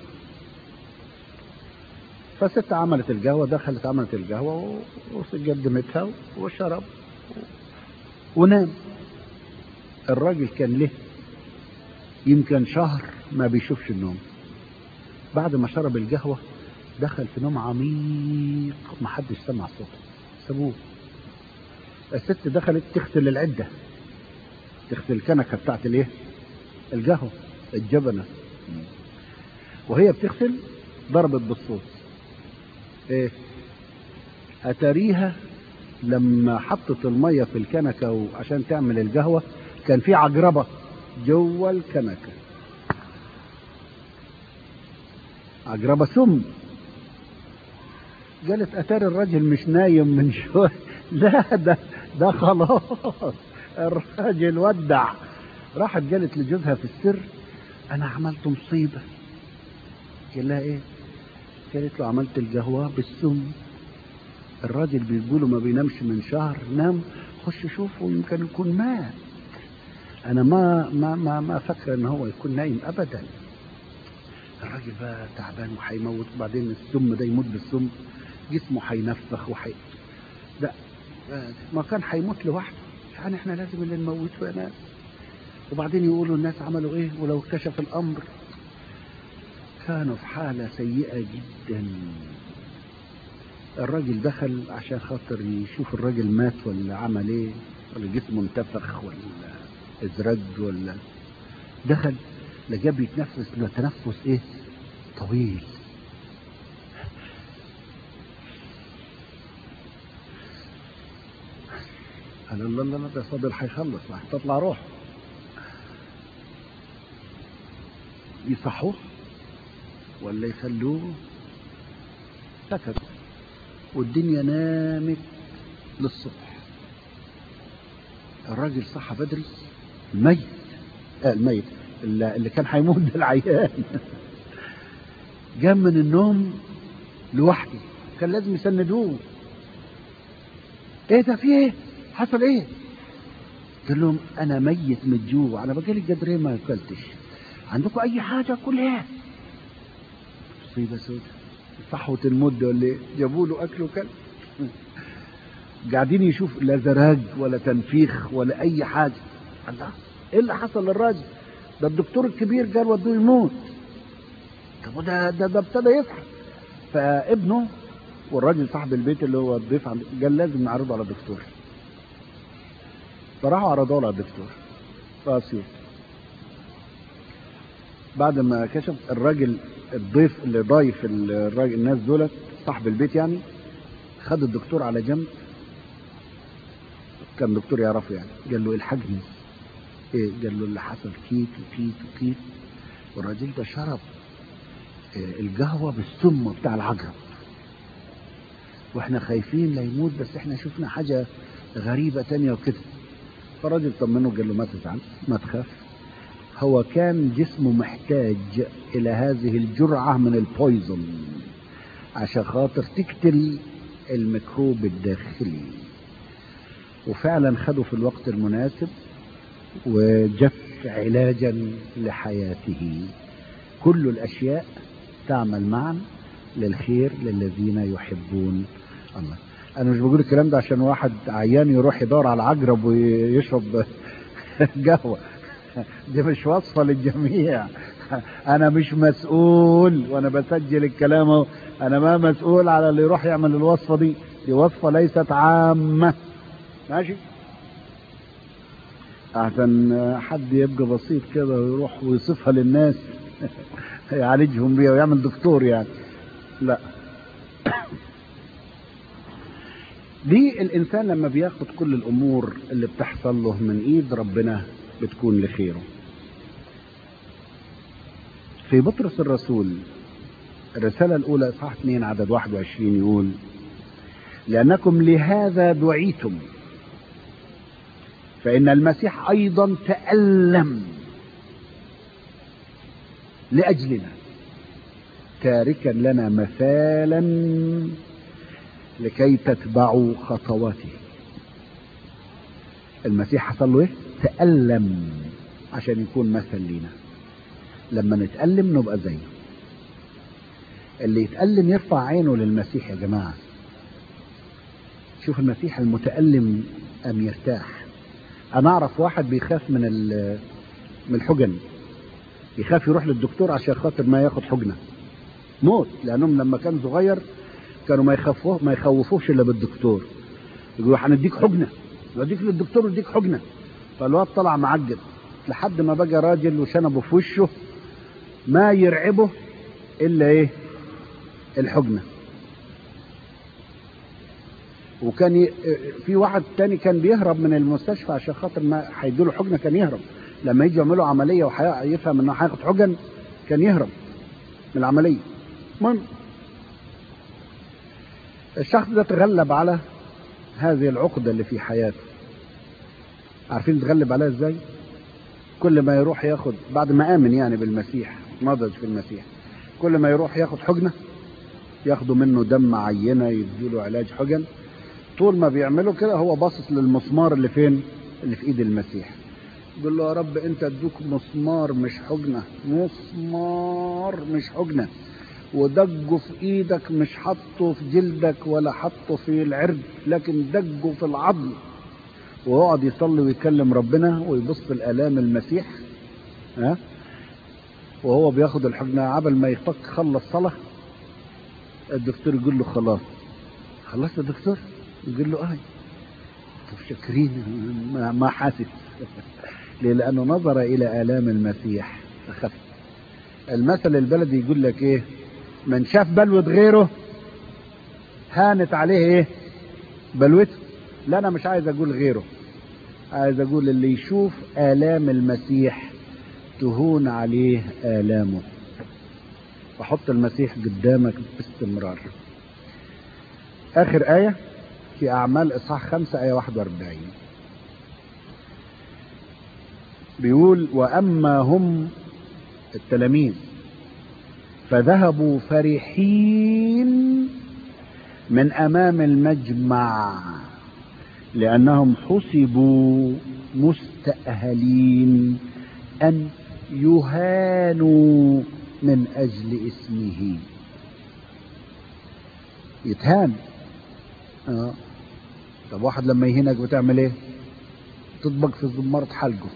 فست عملت القهوة دخلت عملت القهوة وقدمتها وشرب ونام الراجل كان له يمكن شهر ما بيشوفش النوم بعد ما شرب القهوة دخل في نوم عميق ما حدش سمع صوته سابوه الست دخلت تغسل العدة تغسل الكنكة بتاعت الايه القهوة الجبنة وهي بتغسل ضربت بالصوت ايه اتاريها لما حطت المية في الكنكة عشان تعمل القهوة كان في عجربة جوه الكنكة عجربة سم قالت اتاري الراجل مش نايم من شوية لا ده ده خلاص الراجل ودع راحت قالت لجوزها في السر انا عملت مصيبة قال لها ايه قالت له عملت القهوة بالسم الراجل بيقولوا ما بينامش من شهر نام خش شوفه يمكن يكون مات انا ما ما ما ما فاكره ان هو يكون نايم ابدا الراجل بقى تعبان وهيموت وبعدين السم ده يموت بالسم جسمه هينفخ وحي لا ما كان هيموت لوحده يعني احنا لازم اللي نموته يا ناس وبعدين يقولوا الناس عملوا ايه ولو اكتشف الامر كانوا في حالة سيئة جدا الراجل دخل عشان خاطر يشوف الراجل مات ولا عمل ايه ولا جسمه انتفخ ولا ازرج ولا دخل لقاه بيتنفس تنفس ايه طويل قال الله الله ده فاضل هيخلص هتطلع روح يصحوه ولا يخلوه سكت والدنيا نامت للصبح الراجل صحى بدري الميت آه الميت اللي كان هيموت ده العيان قام من النوم لوحده كان لازم يسندوه ايه ده في ايه حصل ايه قال لهم انا ميت من الجوع انا بقالي قدر ما اكلتش عندكم اي حاجه كلها مصيبه سودة صحوة المدة ولا ايه جابوا له اكل وكل قاعدين يشوف لا زراج ولا تنفيخ ولا اي حاجه الله ايه اللي حصل للراجل ده الدكتور الكبير قال ودوه يموت طب وده ده ده ابتدى يصحى فابنه والراجل صاحب البيت اللي هو الضيف قال لازم نعرضه على الدكتور فراحوا عرضوه على الدكتور في اسيوط بعد ما كشف الراجل الضيف اللي ضايف الراجل الناس دولت صاحب البيت يعني خد الدكتور على جنب كان دكتور يعرفه يعني قال له الحقني ايه قال له اللي حصل كيت وكيت وكيت والراجل ده شرب إيه القهوة بالسم بتاع العقرب واحنا خايفين لا يموت بس احنا شفنا حاجة غريبة تانية وكده فالراجل طمنه قال له ما تزعل ما تخاف هو كان جسمه محتاج الى هذه الجرعة من البويزن عشان خاطر تقتل الميكروب الداخلي وفعلا خده في الوقت المناسب وجف علاجا لحياته كل الاشياء تعمل معا للخير للذين يحبون الله انا مش بقول الكلام ده عشان واحد عيان يروح يدور على العقرب ويشرب قهوه دي مش وصفه للجميع انا مش مسؤول وانا بسجل الكلام انا ما مسؤول على اللي يروح يعمل الوصفه دي دي وصفه ليست عامه ماشي احسن حد يبقى بسيط كده ويروح ويصفها للناس يعالجهم بيها ويعمل دكتور يعني لا دي الانسان لما بياخد كل الامور اللي بتحصل له من ايد ربنا بتكون لخيره في بطرس الرسول الرسالة الأولى إصحاح 2 عدد 21 يقول لأنكم لهذا دعيتم فإن المسيح أيضا تألم لأجلنا تاركا لنا مثالا لكي تتبعوا خطواته المسيح حصل له ايه تألم عشان يكون مثل لينا لما نتألم نبقى زيه اللي يتألم يرفع عينه للمسيح يا جماعة شوف المسيح المتألم أم يرتاح أنا أعرف واحد بيخاف من من الحجن يخاف يروح للدكتور عشان خاطر ما ياخد حجنة موت لأنهم لما كان صغير كانوا ما يخافوه ما يخوفوش إلا بالدكتور يقولوا هنديك حجنة يوديك للدكتور ويديك حجنة فالواد طلع معجب لحد ما بقى راجل وشنبه في وشه ما يرعبه إلا إيه الحجنة وكان ي... في واحد تاني كان بيهرب من المستشفى عشان خاطر ما هيديله حجنه كان يهرب لما يجي يعملوا عمليه ويفهم انه هياخد حجن كان يهرب من العمليه المهم الشخص ده تغلب على هذه العقدة اللي في حياته عارفين تغلب عليها ازاي كل ما يروح ياخد بعد ما امن يعني بالمسيح نضج في المسيح كل ما يروح ياخد حجنة ياخدوا منه دم عينة يديله علاج حجن طول ما بيعملوا كده هو باصص للمسمار اللي فين اللي في ايد المسيح يقول له يا رب انت ادوك مسمار مش حجنة مسمار مش حجنة ودجه في ايدك مش حطه في جلدك ولا حطه في العرض لكن دجه في العظم ويقعد يصلي ويكلم ربنا ويبص الالام المسيح ها وهو بياخد الحجنة عبل ما يفك خلص صلاة الدكتور يقول له خلاص خلصت يا دكتور يقول له اه طب شاكرين ما, ما حاسس ليه لانه نظر الى الام المسيح فخف المثل البلدي يقول لك ايه من شاف بلوة غيره هانت عليه ايه بلوته لا انا مش عايز اقول غيره عايز اقول اللي يشوف الام المسيح تهون عليه الامه وحط المسيح قدامك باستمرار اخر ايه في اعمال اصحاح خمسة ايه 41 بيقول واما هم التلاميذ فذهبوا فرحين من امام المجمع لانهم حسبوا مستاهلين ان يهانوا من اجل اسمه يتهان اه طب واحد لما يهينك بتعمل ايه تطبق في زمارة حلقه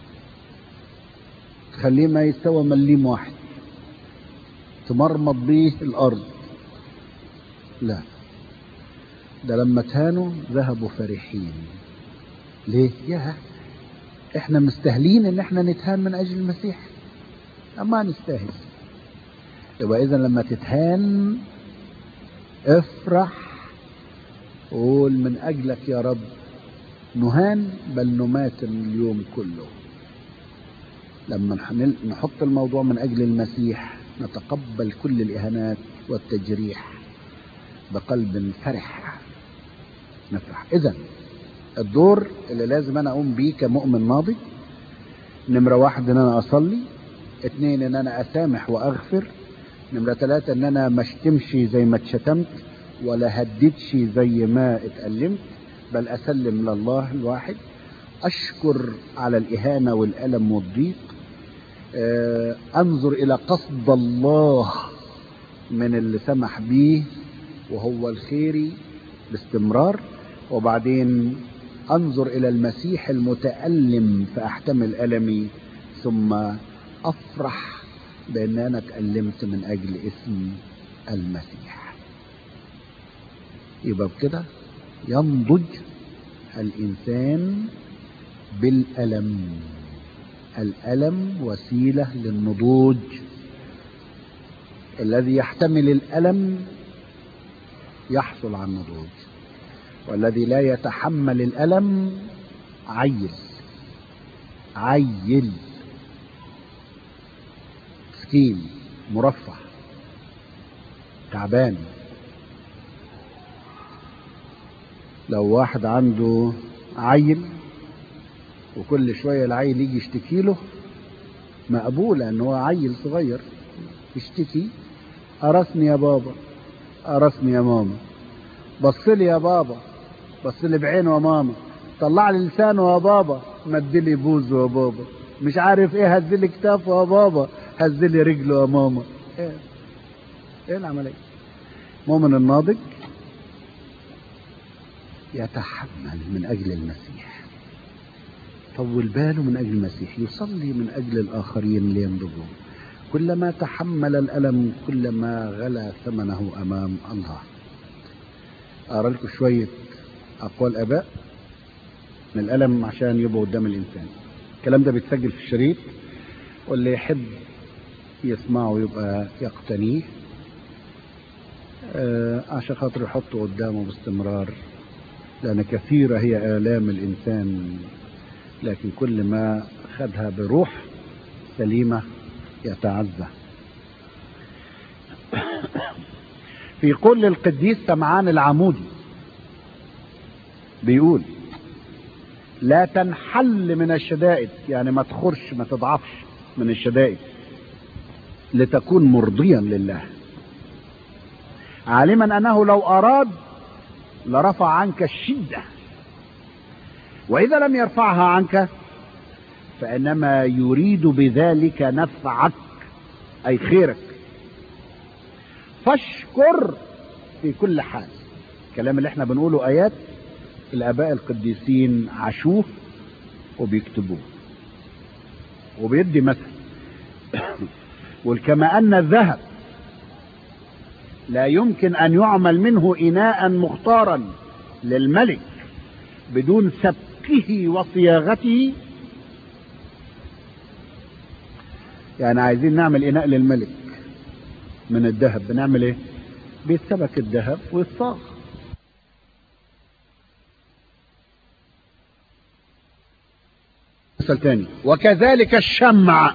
تخليه ما يستوى مليم واحد تمرمط بيه الارض لا ده لما تهانوا ذهبوا فرحين ليه يا احنا مستاهلين ان احنا نتهان من اجل المسيح اما نستاهل يبقى اذا لما تتهان افرح قول من اجلك يا رب نهان بل نماتم اليوم كله لما نحط الموضوع من اجل المسيح نتقبل كل الاهانات والتجريح بقلب فرح نفرح اذا الدور اللي لازم انا اقوم بيه كمؤمن ناضج نمرة واحد ان انا اصلي اتنين ان انا اسامح واغفر نمرة ثلاثة ان انا ما اشتمش زي ما اتشتمت ولا هددش زي ما اتألمت بل اسلم لله الواحد اشكر على الاهانة والالم والضيق اه انظر الى قصد الله من اللي سمح بيه وهو الخيري باستمرار وبعدين انظر الى المسيح المتألم فاحتمل ألمي ثم افرح بان انا اتألمت من اجل اسم المسيح يبقى بكده ينضج الانسان بالألم الألم وسيلة للنضوج الذي يحتمل الألم يحصل على النضوج والذي لا يتحمل الألم عيل عيل مسكين مرفه تعبان لو واحد عنده عيل وكل شوية العيل يجي يشتكي له مقبول ان هو عيل صغير يشتكي قرصني يا بابا قرصني يا ماما بص لي يا بابا بص لي بعينه يا ماما طلع لي لسانه يا بابا مد لي بوزه يا بابا مش عارف ايه هز لي كتافه يا بابا هز لي رجله يا ماما ايه ايه العمليه مؤمن الناضج يتحمل من اجل المسيح طول باله من اجل المسيح يصلي من اجل الاخرين لينضجوا كلما تحمل الالم كلما غلا ثمنه امام الله اقرا لكم شويه اقوال اباء من الالم عشان يبقوا قدام الانسان الكلام ده بيتسجل في الشريط واللي يحب يسمعه يبقى يقتنيه آه عشان خاطر يحطه قدامه باستمرار لأن كثيرة هي آلام الإنسان لكن كل ما خدها بروح سليمة يتعزى في قول القديس سمعان العمودي بيقول لا تنحل من الشدائد يعني ما تخرش ما تضعفش من الشدائد لتكون مرضيا لله عالما انه لو اراد لرفع عنك الشده واذا لم يرفعها عنك فانما يريد بذلك نفعك اي خيرك فاشكر في كل حال الكلام اللي احنا بنقوله ايات الاباء القديسين عاشوه وبيكتبوه وبيدي مثل وكما ان الذهب لا يمكن ان يعمل منه اناء مختارا للملك بدون سبكه وصياغته يعني عايزين نعمل اناء للملك من الذهب بنعمل ايه بيتسبك الذهب ويتصاغ مثل تاني وكذلك الشمع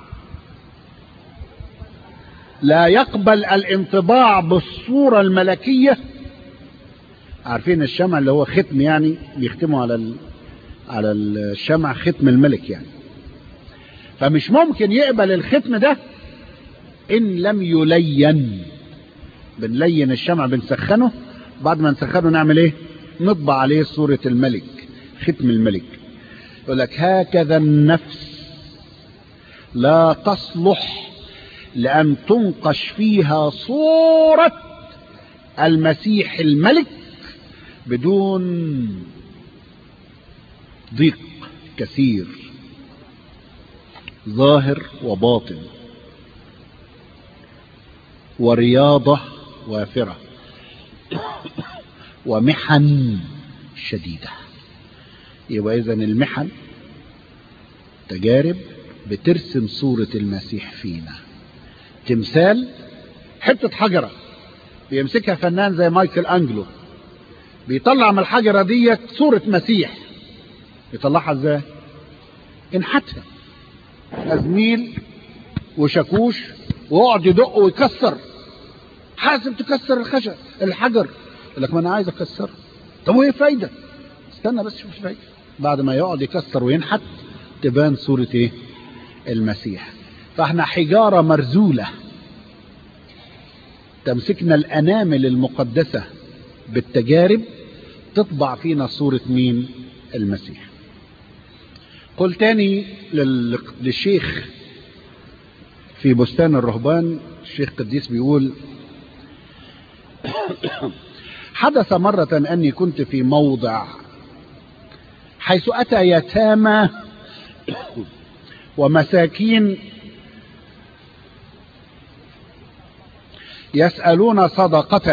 لا يقبل الانطباع بالصورة الملكية عارفين الشمع اللي هو ختم يعني بيختموا على ال... على الشمع ختم الملك يعني فمش ممكن يقبل الختم ده ان لم يلين بنلين الشمع بنسخنه بعد ما نسخنه نعمل ايه نطبع عليه صورة الملك ختم الملك يقول لك هكذا النفس لا تصلح لأن تنقش فيها صورة المسيح الملك بدون ضيق كثير ظاهر وباطن ورياضة وافرة ومحن شديدة يبقى إذا المحن تجارب بترسم صورة المسيح فينا تمثال حتة حجرة بيمسكها فنان زي مايكل أنجلو بيطلع من الحجرة دي صورة مسيح يطلعها ازاي انحتها أزميل وشاكوش ويقعد يدق ويكسر حاسب تكسر الخشب الحجر يقول لك ما انا عايز اكسره طب وايه فايده استنى بس شوف فايده بعد ما يقعد يكسر وينحت تبان صوره ايه المسيح فاحنا حجاره مرزوله تمسكنا الانامل المقدسه بالتجارب تطبع فينا صوره مين المسيح قل تاني لل... للشيخ في بستان الرهبان الشيخ قديس بيقول حدث مرة أني كنت في موضع حيث أتى يتامى ومساكين يسألون صدقة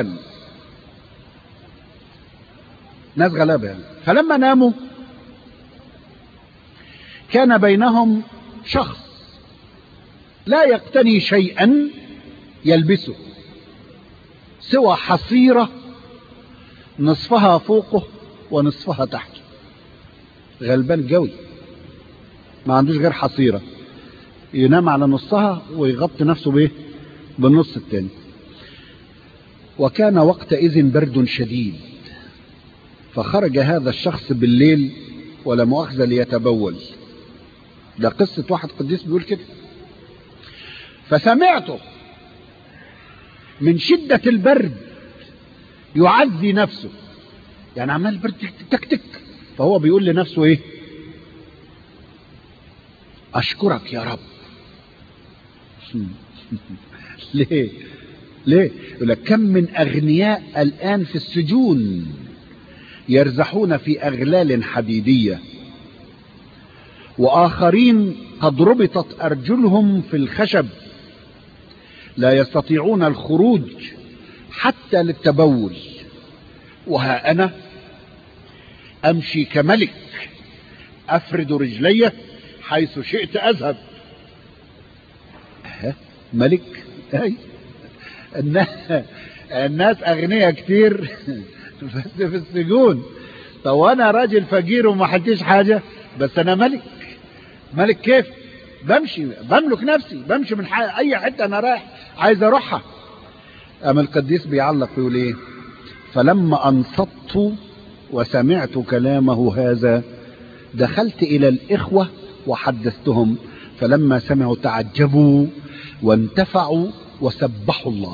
ناس غلابة يعني. فلما ناموا كان بينهم شخص لا يقتني شيئا يلبسه سوى حصيرة نصفها فوقه ونصفها تحته غلبان قوي ما عندوش غير حصيرة ينام على نصها ويغطي نفسه بايه بالنص التاني وكان وقتئذ برد شديد فخرج هذا الشخص بالليل ولا مؤاخذة ليتبول ده قصة واحد قديس بيقول كده فسمعته من شدة البرد يعزي نفسه يعني عمال البرد تك تك فهو بيقول لنفسه ايه اشكرك يا رب ليه ليه يقول لك كم من اغنياء الان في السجون يرزحون في اغلال حديديه واخرين قد ربطت ارجلهم في الخشب لا يستطيعون الخروج حتى للتبول وها انا امشي كملك افرد رجلي حيث شئت اذهب ها ملك اي الناس, الناس اغنياء كتير بس في السجون طب انا راجل فقير وما حديش حاجه بس انا ملك ملك كيف بمشي بملك نفسي بمشي من اي حته انا رايح عايز اروحها اما القديس بيعلق يقول ايه فلما انصت وسمعت كلامه هذا دخلت الى الاخوه وحدثتهم فلما سمعوا تعجبوا وانتفعوا وسبحوا الله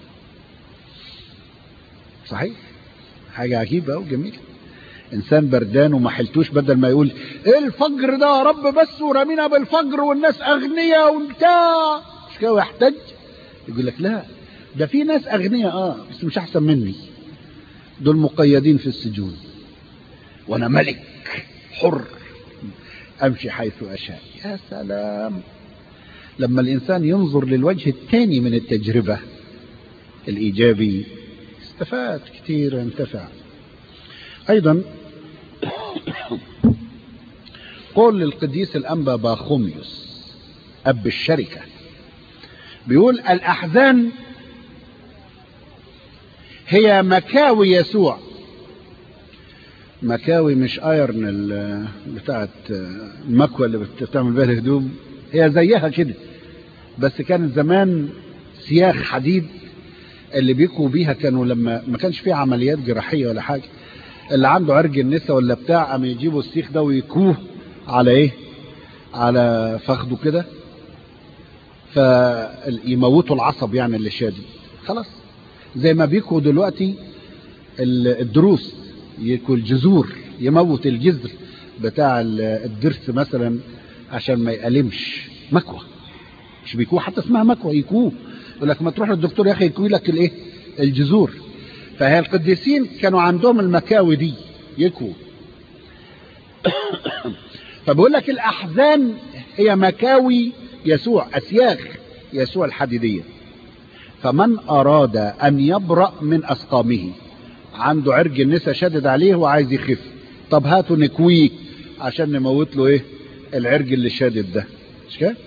صحيح حاجة عجيبة وجميلة انسان بردان وما حلتوش بدل ما يقول ايه الفجر ده يا رب بس ورمينا بالفجر والناس اغنياء وبتاع مش كده يحتج يقول لك لا ده في ناس اغنياء اه بس مش احسن مني دول مقيدين في السجون وانا ملك حر امشي حيث اشاء يا سلام لما الانسان ينظر للوجه الثاني من التجربة الايجابي استفاد كثير انتفع ايضا قول للقديس الانبا باخوميوس اب الشركة بيقول الاحزان هي مكاوي يسوع مكاوي مش ايرن بتاعت المكوى اللي بتعمل بيها الهدوم هي زيها كده بس كانت زمان سياخ حديد اللي بيكوا بيها كانوا لما ما كانش فيه عمليات جراحية ولا حاجة اللي عنده عرج النسا ولا بتاع قام يجيبوا السيخ ده ويكوه على ايه على فخده كده فيموتوا العصب يعني اللي شادد خلاص زي ما بيكوا دلوقتي الدروس يكوا الجذور يموت الجذر بتاع الضرس مثلا عشان ما يألمش مكوى مش بيكوه حتى اسمها مكوى يكوه يقول لك ما تروح للدكتور يا اخي يكوي لك الايه الجذور فهي القديسين كانوا عندهم المكاوي دي يكووا فبقول لك الاحزان هي مكاوي يسوع اسياخ يسوع الحديديه فمن اراد ان يبرأ من اسقامه عنده عرج النسا شدد عليه وعايز يخف طب هاتوا نكويه عشان نموت له ايه العرج اللي شادد ده مش كده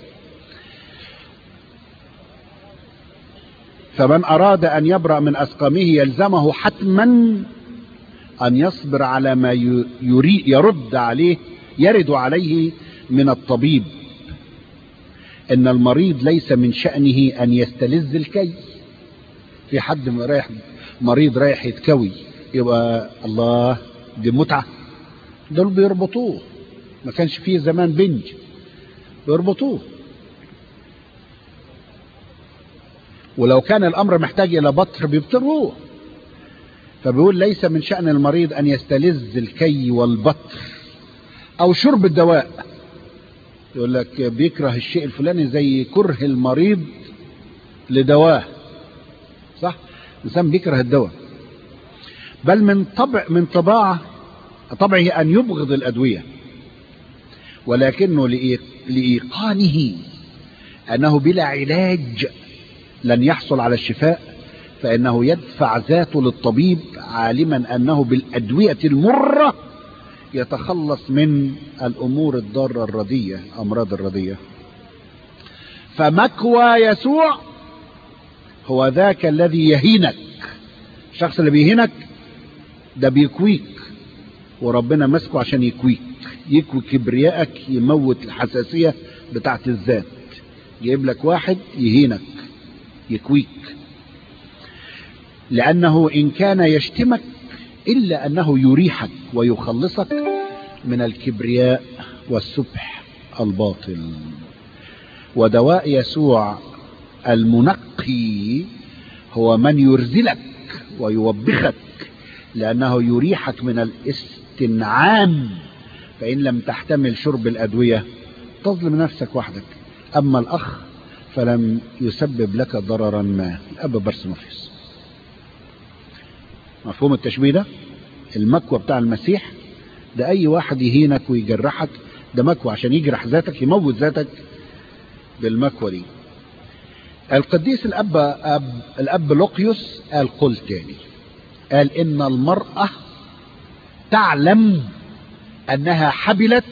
فمن اراد ان يبرأ من اسقامه يلزمه حتما ان يصبر على ما يري يرد عليه يرد عليه من الطبيب ان المريض ليس من شأنه ان يستلذ الكي في حد رايح مريض رايح يتكوي يبقى الله دي متعة دول بيربطوه ما كانش فيه زمان بنج بيربطوه ولو كان الامر محتاج الى بطر بيبطروه فبيقول ليس من شأن المريض ان يستلذ الكي والبطر او شرب الدواء يقول لك بيكره الشيء الفلاني زي كره المريض لدواه صح الانسان بيكره الدواء بل من طبع من طباعه طبعه ان يبغض الادويه ولكنه لايقانه انه بلا علاج لن يحصل على الشفاء فانه يدفع ذاته للطبيب عالما انه بالادويه المره يتخلص من الامور الضاره الرديه امراض الرديه فمكوى يسوع هو ذاك الذي يهينك الشخص اللي بيهينك ده بيكويك وربنا ماسكه عشان يكويك يكوي كبريائك يموت الحساسية بتاعت الذات جايب لك واحد يهينك يكويك لأنه إن كان يشتمك إلا أنه يريحك ويخلصك من الكبرياء والسبح الباطل ودواء يسوع المنقي هو من يرزلك ويوبخك لأنه يريحك من الاستنعام فإن لم تحتمل شرب الأدوية تظلم نفسك وحدك أما الأخ فلم يسبب لك ضررا ما الأب برسموفيس مفهوم التشبيه ده المكوى بتاع المسيح ده أي واحد يهينك ويجرحك ده مكوى عشان يجرح ذاتك يموت ذاتك بالمكوى دي القديس الأب أب الأب لوقيوس قال قل تاني قال إن المرأة تعلم أنها حبلت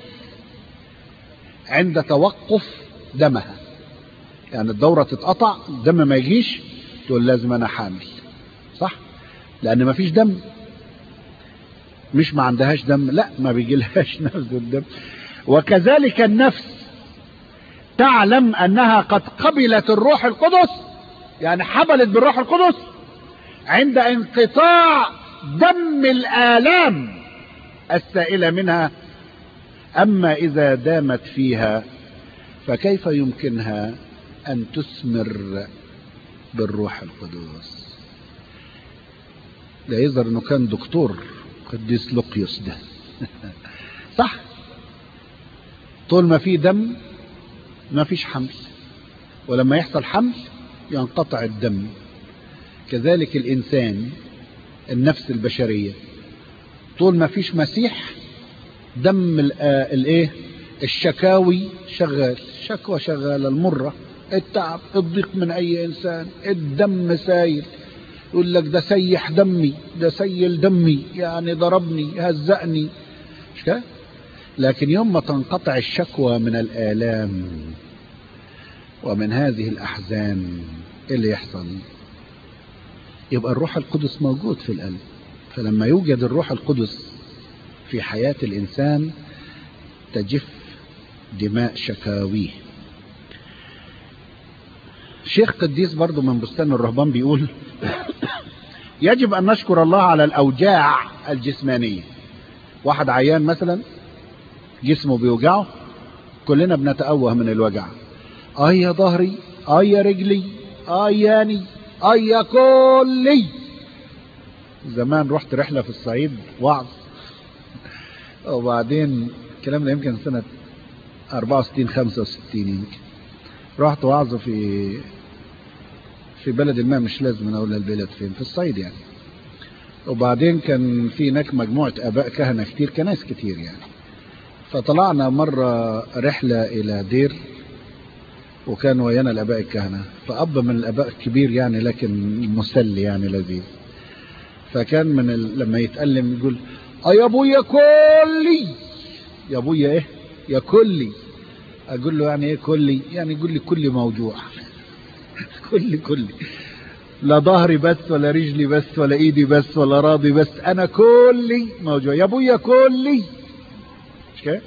عند توقف دمها يعني الدورة تتقطع الدم ما يجيش تقول لازم أنا حامل صح لأن ما فيش دم مش ما عندهاش دم لا ما بيجيلهاش نفس الدم وكذلك النفس تعلم أنها قد قبلت الروح القدس يعني حبلت بالروح القدس عند انقطاع دم الآلام السائلة منها أما إذا دامت فيها فكيف يمكنها أن تثمر بالروح القدس لا يظهر أنه كان دكتور قديس لوقيوس ده صح طول ما في دم ما فيش حمل ولما يحصل حمل ينقطع الدم كذلك الإنسان النفس البشرية طول ما فيش مسيح دم الايه الشكاوي شغال شكوى شغالة المرة التعب الضيق من اي انسان الدم سايل يقول لك ده سيح دمي ده سيل دمي يعني ضربني هزقني مش كده لكن يوم ما تنقطع الشكوى من الآلام ومن هذه الأحزان إيه اللي يحصل يبقى الروح القدس موجود في القلب فلما يوجد الروح القدس في حياة الإنسان تجف دماء شكاويه شيخ قديس برضو من بستان الرهبان بيقول يجب أن نشكر الله على الأوجاع الجسمانية واحد عيان مثلا جسمه بيوجعه كلنا بنتأوه من الوجع آي يا ظهري آي يا رجلي آي ياني آي يا كلي زمان رحت رحلة في الصعيد وعظ وبعدين الكلام ده يمكن سنة 64 65 يمكن رحت وعظ في في بلد ما مش لازم انا اقول البلد فين في الصعيد يعني وبعدين كان في هناك مجموعة اباء كهنة كتير كناس كتير يعني فطلعنا مرة رحلة الى دير وكان ويانا الاباء الكهنة فاب من الاباء كبير يعني لكن مسلي يعني لذيذ فكان من ال... لما يتألم يقول اه يا ابويا كلي يا ابويا ايه يا كلي اقول له يعني ايه كلي يعني يقول لي كلي موجوع كلي كلي لا ظهري بس ولا رجلي بس ولا ايدي بس ولا راضي بس انا كلي موجوع يا ابويا كلي مش كده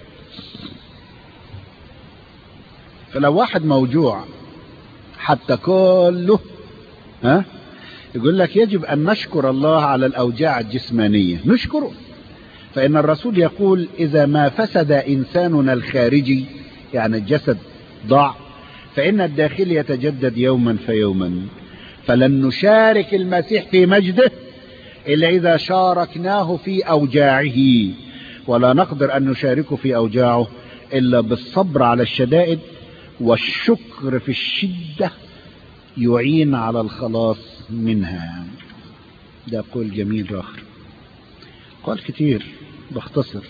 فلو واحد موجوع حتى كله ها يقول لك يجب ان نشكر الله على الاوجاع الجسمانيه نشكره فان الرسول يقول اذا ما فسد انساننا الخارجي يعني الجسد ضاع فإن الداخل يتجدد يوما فيوما فلن نشارك المسيح في مجده إلا إذا شاركناه في أوجاعه ولا نقدر أن نشاركه في أوجاعه إلا بالصبر على الشدائد والشكر في الشدة يعين على الخلاص منها ده قول جميل آخر قال كتير بختصر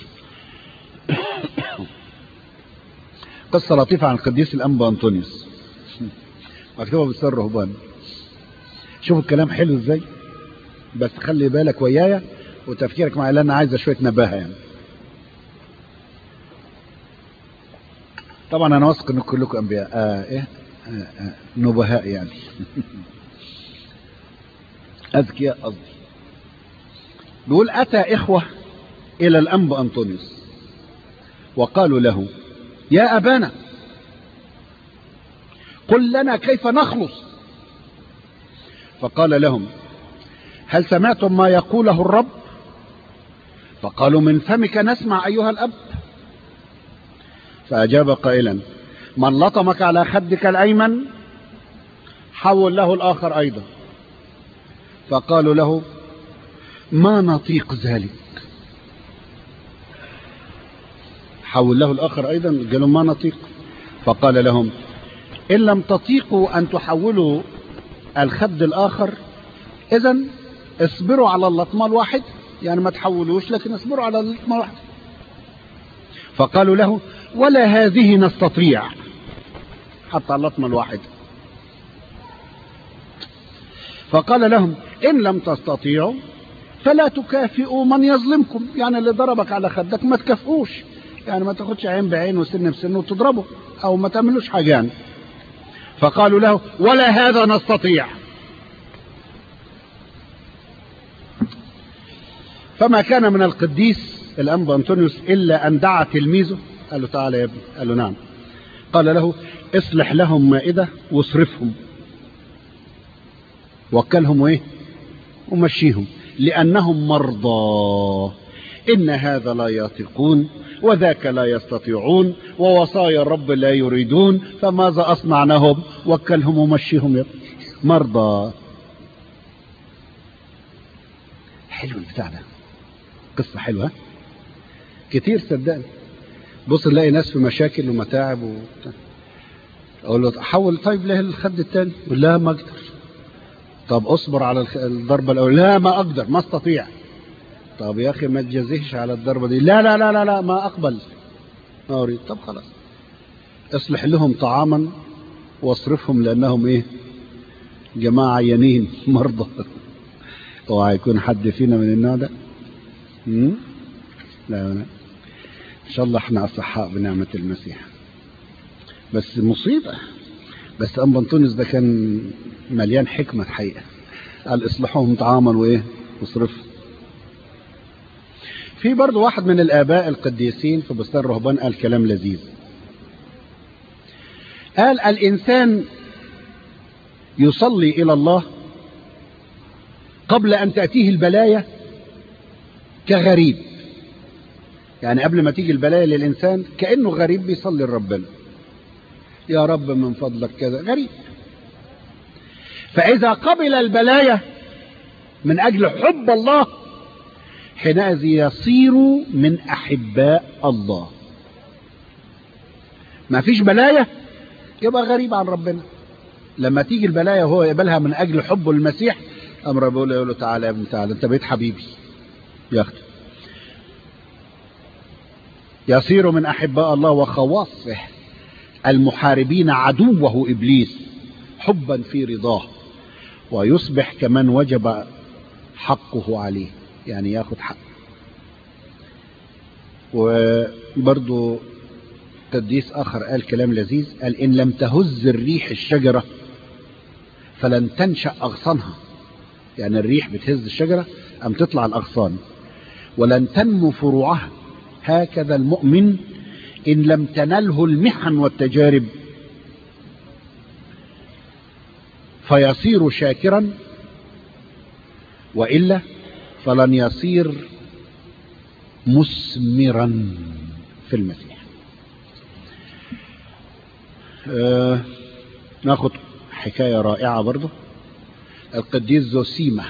قصة لطيفة عن القديس الأنبا أنطونيوس مكتوبة بالسر رهبان شوفوا الكلام حلو ازاي بس خلي بالك ويايا وتفكيرك معايا لأن عايزة شوية نباهة يعني طبعا أنا واثق إنكم كلكم أنبياء آه إيه آه آه نبهاء يعني أذكياء قصدي بيقول أتى إخوة إلى الأنبا أنطونيوس وقالوا له يا أبانا قل لنا كيف نخلص فقال لهم هل سمعتم ما يقوله الرب فقالوا من فمك نسمع أيها الأب فأجاب قائلا من لطمك على خدك الأيمن حول له الآخر أيضا فقالوا له ما نطيق ذلك حول له الآخر أيضا قالوا ما نطيق فقال لهم إن لم تطيقوا أن تحولوا الخد الآخر إذا اصبروا على اللطمة الواحد يعني ما تحولوش لكن اصبروا على اللطمة الواحد فقالوا له ولا هذه نستطيع حتى اللطمة الواحد فقال لهم إن لم تستطيعوا فلا تكافئوا من يظلمكم يعني اللي ضربك على خدك ما تكافئوش يعني ما تاخدش عين بعين وسن بسن وتضربه او ما تعملوش حاجة يعني فقالوا له ولا هذا نستطيع فما كان من القديس الأنبا أنطونيوس إلا أن دعا تلميذه قال له تعالى يا ابني قال له نعم قال له اصلح لهم مائدة واصرفهم وكلهم وايه ومشيهم لأنهم مرضى إن هذا لا يطيقون وذاك لا يستطيعون ووصايا الرب لا يريدون فماذا أصنع لهم وكلهم ومشيهم يا مرضى حلو البتاع ده قصة حلوة كتير صدقني بص نلاقي ناس في مشاكل ومتاعب و... اقول له حول طيب ليه الخد التاني يقول لا ما اقدر طب اصبر على الضربة الاولى لا ما اقدر ما استطيع طب يا اخي ما تجازيش على الضربة دي لا لا لا لا, لا ما اقبل ما اريد طب خلاص اصلح لهم طعاما واصرفهم لانهم ايه جماعة عيانين مرضى اوعى يكون حد فينا من النوع ده لا لا ان شاء الله احنا اصحاء بنعمة المسيح بس مصيبة بس ام بنطونس ده كان مليان حكمة الحقيقة قال اصلحوهم طعاما وايه واصرف في برضه واحد من الاباء القديسين في بستان الرهبان قال كلام لذيذ قال الانسان يصلي الى الله قبل ان تأتيه البلايا كغريب يعني قبل ما تيجي البلايا للإنسان كأنه غريب بيصلي لربنا يا رب من فضلك كذا غريب فإذا قبل البلايا من أجل حب الله حينئذ يصير من أحباء الله ما فيش بلايا يبقى غريب عن ربنا لما تيجي البلايا وهو يقبلها من أجل حبه للمسيح أمر بيقول له تعالى يا ابن تعالى أنت بقيت حبيبي يا أختي يصير من أحباء الله وخواصه المحاربين عدوه إبليس حبا في رضاه ويصبح كمن وجب حقه عليه يعني ياخد حق وبرضو قديس آخر قال كلام لذيذ قال إن لم تهز الريح الشجرة فلن تنشأ أغصانها يعني الريح بتهز الشجرة أم تطلع الأغصان ولن تنمو فروعها هكذا المؤمن إن لم تنله المحن والتجارب فيصير شاكرا وإلا فلن يصير مثمرا في المسيح آه ناخد حكاية رائعة برضه القديس زوسيما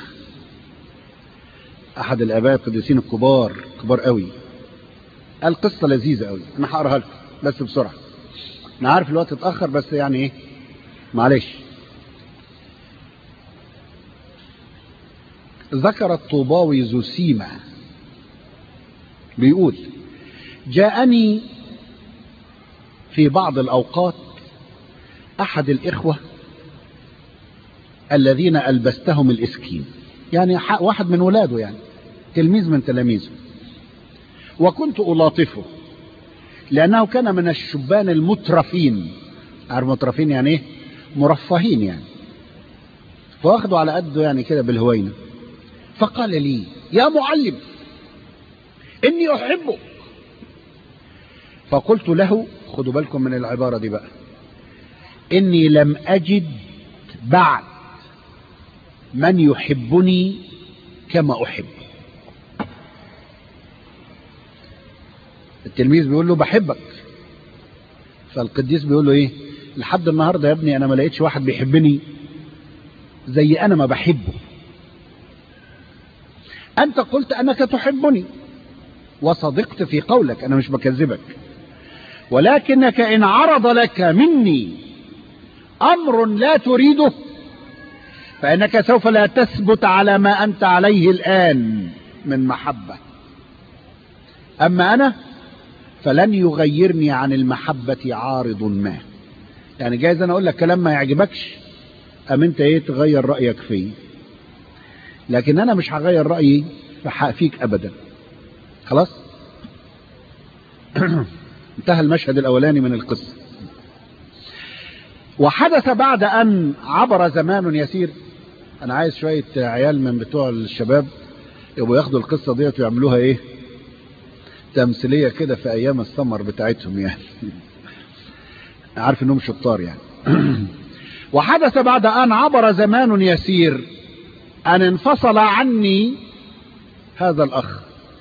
أحد الآباء القديسين الكبار كبار قوي القصة لذيذة قوي أنا هقراها لكم بس بسرعة أنا عارف الوقت اتأخر بس يعني إيه معلش ذكر الطوباوي زوسيما بيقول جاءني في بعض الأوقات أحد الإخوة الذين ألبستهم الإسكين يعني واحد من ولاده يعني تلميذ من تلاميذه وكنت ألاطفه لأنه كان من الشبان المترفين عارف مترفين يعني إيه مرفهين يعني فواخده على قده يعني كده بالهوينة فقال لي يا معلم إني أحبك فقلت له خدوا بالكم من العبارة دي بقى إني لم أجد بعد من يحبني كما أحب التلميذ بيقول له بحبك فالقديس بيقول له ايه لحد النهارده يا ابني انا ما لقيتش واحد بيحبني زي انا ما بحبه أنت قلت أنك تحبني وصدقت في قولك أنا مش بكذبك ولكنك إن عرض لك مني أمر لا تريده فإنك سوف لا تثبت على ما أنت عليه الآن من محبة أما أنا فلن يغيرني عن المحبة عارض ما يعني جايز أنا أقول لك كلام ما يعجبكش أم أنت إيه تغير رأيك فيه لكن أنا مش هغير رأيي فيك أبدا خلاص انتهى المشهد الأولاني من القصة وحدث بعد أن عبر زمان يسير أنا عايز شوية عيال من بتوع الشباب يبقوا ياخدوا القصة ديت ويعملوها إيه تمثيلية كده في أيام السمر بتاعتهم يعني عارف إنهم شطار يعني وحدث بعد أن عبر زمان يسير أن انفصل عني هذا الأخ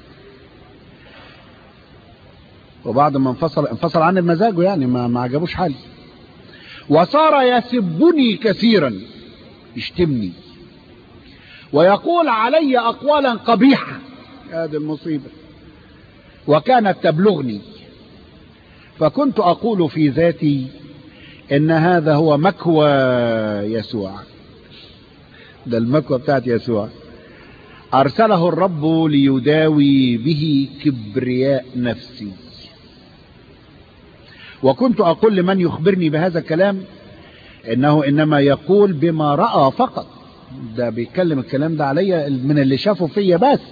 وبعد ما انفصل انفصل عني بمزاجه يعني ما ما عجبوش حالي وصار يسبني كثيرا يشتمني ويقول علي أقوالا قبيحة هذه المصيبة وكانت تبلغني فكنت أقول في ذاتي إن هذا هو مكوى يسوع ده المكوى بتاعت يسوع أرسله الرب ليداوي به كبرياء نفسي وكنت أقول لمن يخبرني بهذا الكلام إنه إنما يقول بما رأى فقط ده بيتكلم الكلام ده عليا من اللي شافه فيا بس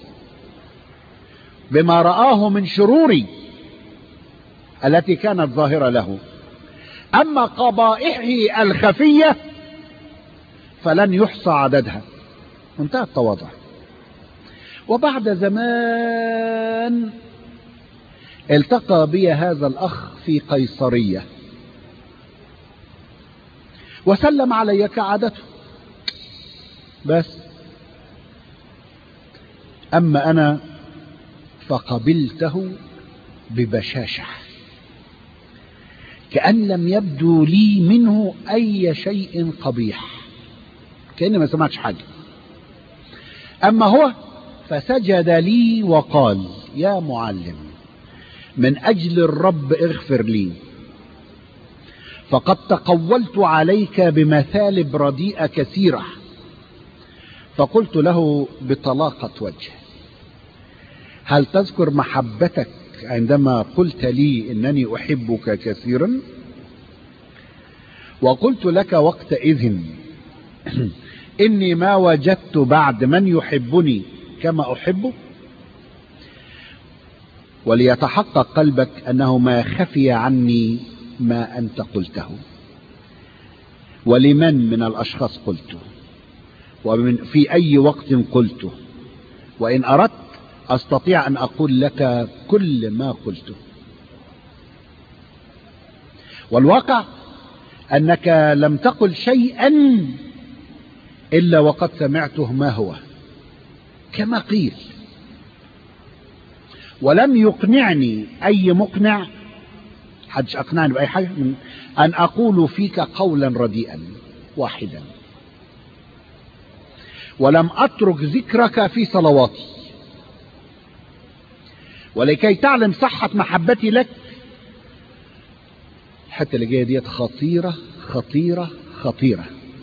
بما رآه من شروري التي كانت ظاهرة له أما قبائحه الخفية فلن يحصى عددها منتهى التواضع وبعد زمان التقى بي هذا الأخ في قيصرية وسلم علي كعادته بس أما أنا فقبلته ببشاشة كأن لم يبدو لي منه أي شيء قبيح كأني ما سمعتش حاجة أما هو فسجد لي وقال يا معلم من أجل الرب اغفر لي فقد تقولت عليك بمثالب رديئة كثيرة فقلت له بطلاقة وجه هل تذكر محبتك عندما قلت لي إنني أحبك كثيرا وقلت لك وقتئذ إني ما وجدت بعد من يحبني كما أحبه وليتحقق قلبك أنه ما خفي عني ما أنت قلته ولمن من الأشخاص قلته ومن في أي وقت قلته وإن أردت أستطيع أن أقول لك كل ما قلته والواقع أنك لم تقل شيئا إلا وقد سمعته ما هو كما قيل ولم يقنعني أي مقنع حدش أقنعني بأي حاجة من أن أقول فيك قولا رديئا واحدا ولم أترك ذكرك في صلواتي ولكي تعلم صحة محبتي لك الحتة اللي جاية ديت خطيرة خطيرة خطيرة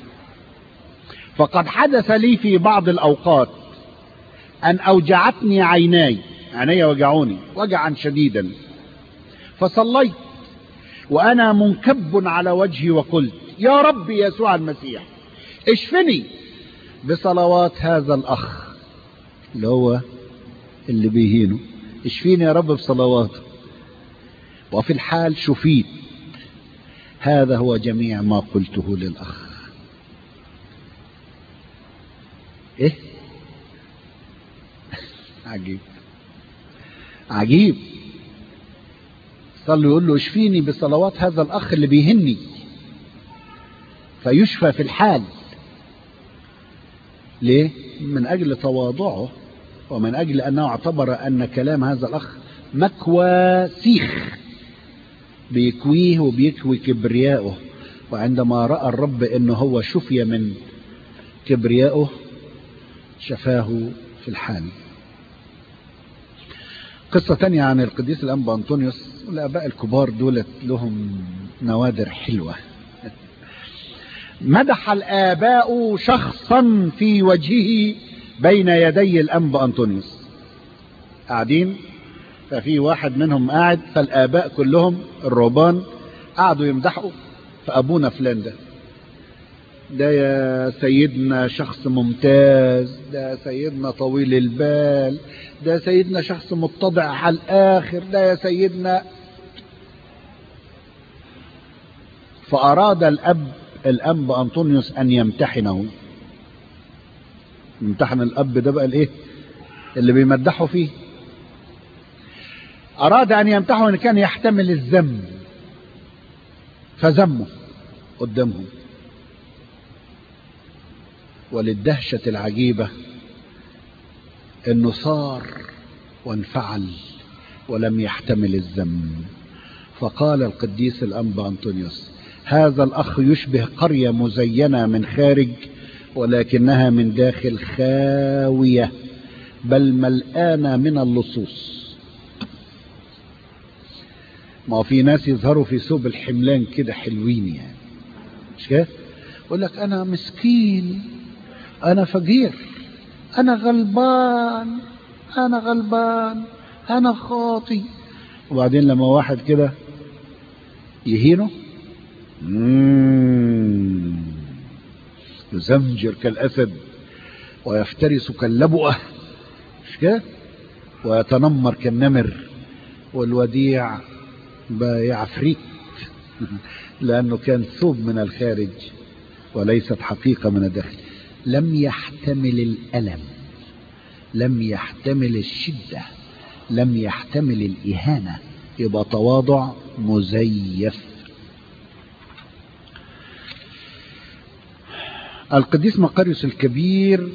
فقد حدث لي في بعض الأوقات أن أوجعتني عيناي عيني وجعوني وجعا شديدا فصليت وأنا منكب على وجهي وقلت يا رب يسوع المسيح اشفني بصلوات هذا الأخ اللي هو اللي بيهينه اشفيني يا رب بصلواته وفي الحال شفيت هذا هو جميع ما قلته للأخ ايه عجيب عجيب صلوا يقول له اشفيني بصلوات هذا الأخ اللي بيهني فيشفى في الحال ليه من أجل تواضعه ومن أجل أنه اعتبر أن كلام هذا الأخ مكوى سيخ بيكويه وبيكوي كبرياءه وعندما رأى الرب أنه هو شفي من كبرياءه شفاه في الحال قصة تانية عن القديس الأنبا أنطونيوس والآباء الكبار دولت لهم نوادر حلوة مدح الآباء شخصا في وجهه بين يدي الأنبا أنطونيوس قاعدين ففي واحد منهم قاعد فالآباء كلهم الرهبان قعدوا يمدحوا فأبونا فلان ده ده يا سيدنا شخص ممتاز ده سيدنا طويل البال ده سيدنا شخص متضع على الآخر ده يا سيدنا فأراد الأب الأب أنطونيوس أن يمتحنه يمتحن الأب ده بقى الإيه اللي بيمدحه فيه أراد أن يمتحه إن كان يحتمل الذم فذمه قدامهم وللدهشة العجيبة انه صار وانفعل ولم يحتمل الذم فقال القديس الانبا انطونيوس هذا الاخ يشبه قرية مزينة من خارج ولكنها من داخل خاوية بل ملآنة من اللصوص ما في ناس يظهروا في ثوب الحملان كده حلوين يعني مش كده يقول لك انا مسكين انا فقير انا غلبان انا غلبان انا خاطي وبعدين لما واحد كده يهينه يزمجر كالاسد ويفترس كاللبؤه مش كده ويتنمر كالنمر والوديع يعفريت لانه كان ثوب من الخارج وليست حقيقه من الداخل لم يحتمل الألم لم يحتمل الشدة لم يحتمل الإهانة يبقى تواضع مزيف القديس مقاريوس الكبير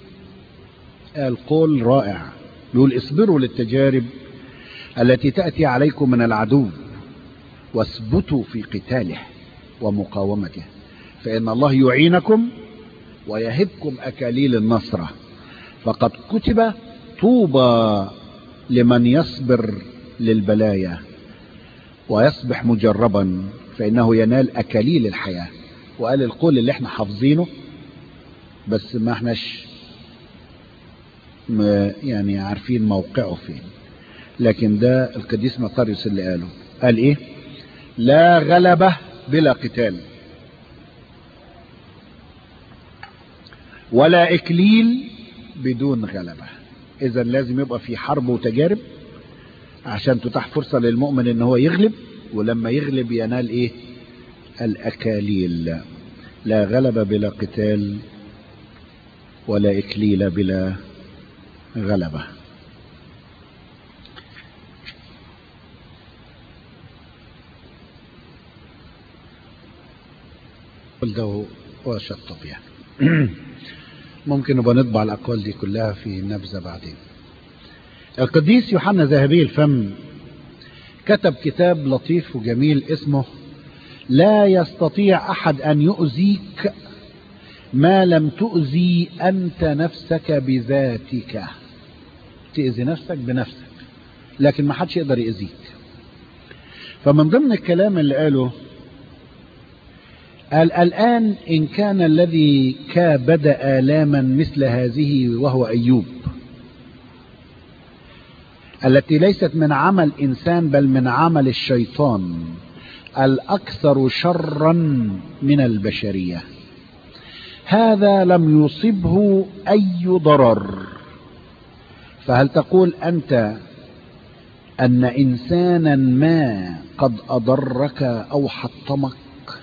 القول رائع يقول اصبروا للتجارب التي تأتي عليكم من العدو واثبتوا في قتاله ومقاومته فإن الله يعينكم ويهبكم أكاليل النصرة فقد كتب طوبى لمن يصبر للبلايا ويصبح مجربا فإنه ينال أكاليل الحياة وقال القول اللي احنا حافظينه بس ما احناش يعني عارفين موقعه فين لكن ده القديس مقاريوس اللي قاله قال ايه لا غلبة بلا قتال ولا اكليل بدون غلبة اذا لازم يبقى في حرب وتجارب عشان تتاح فرصة للمؤمن ان هو يغلب ولما يغلب ينال ايه الاكاليل لا غلبة بلا قتال ولا اكليل بلا غلبة ده وشطب يعني ممكن نبقى نطبع الأقوال دي كلها في نبذة بعدين القديس يوحنا ذهبي الفم كتب كتاب لطيف وجميل اسمه لا يستطيع أحد أن يؤذيك ما لم تؤذي أنت نفسك بذاتك تأذي نفسك بنفسك لكن ما حدش يقدر يأذيك فمن ضمن الكلام اللي قاله قال الآن إن كان الذي كابد آلاما مثل هذه وهو أيوب التي ليست من عمل إنسان بل من عمل الشيطان الأكثر شرا من البشرية هذا لم يصبه أي ضرر فهل تقول أنت أن إنسانا ما قد أضرك أو حطمك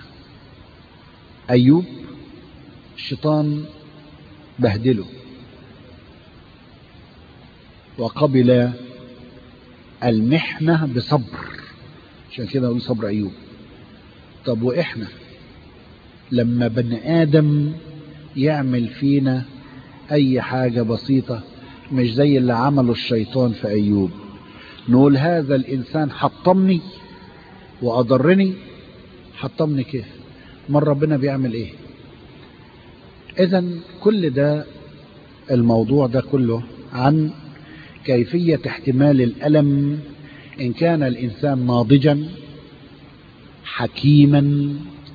أيوب الشيطان بهدله وقبل المحنة بصبر عشان كده أقول صبر أيوب طب وإحنا لما بني آدم يعمل فينا أي حاجة بسيطة مش زي اللي عمله الشيطان في أيوب نقول هذا الإنسان حطمني وأضرني حطمني كيف من ربنا بيعمل ايه اذا كل ده الموضوع ده كله عن كيفية احتمال الألم إن كان الإنسان ناضجا حكيما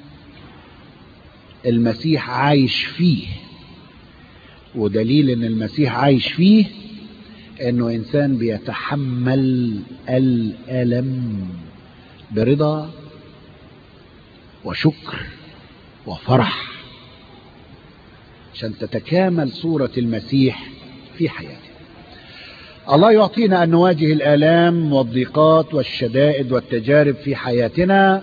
المسيح عايش فيه ودليل ان المسيح عايش فيه انه انسان بيتحمل الالم برضا وشكر وفرح عشان تتكامل صورة المسيح في حياته الله يعطينا أن نواجه الآلام والضيقات والشدائد والتجارب في حياتنا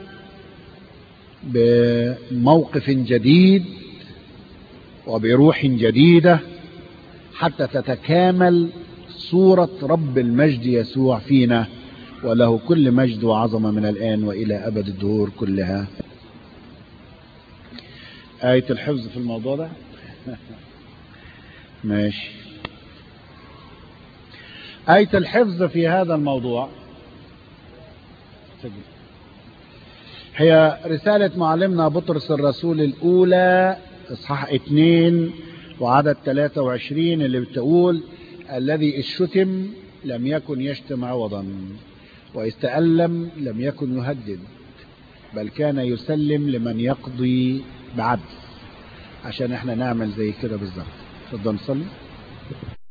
بموقف جديد وبروح جديدة حتى تتكامل صورة رب المجد يسوع فينا وله كل مجد وعظمة من الآن وإلى أبد الدهور كلها آية الحفظ في الموضوع ده ماشي آية الحفظ في هذا الموضوع هي رسالة معلمنا بطرس الرسول الأولى إصحاح 2 وعدد 23 اللي بتقول الذي الشتم لم يكن يشتم عوضا وإذ تألم لم يكن يهدد بل كان يسلم لمن يقضي بعدل عشان احنا نعمل زي كده بالظبط اتفضل نصلي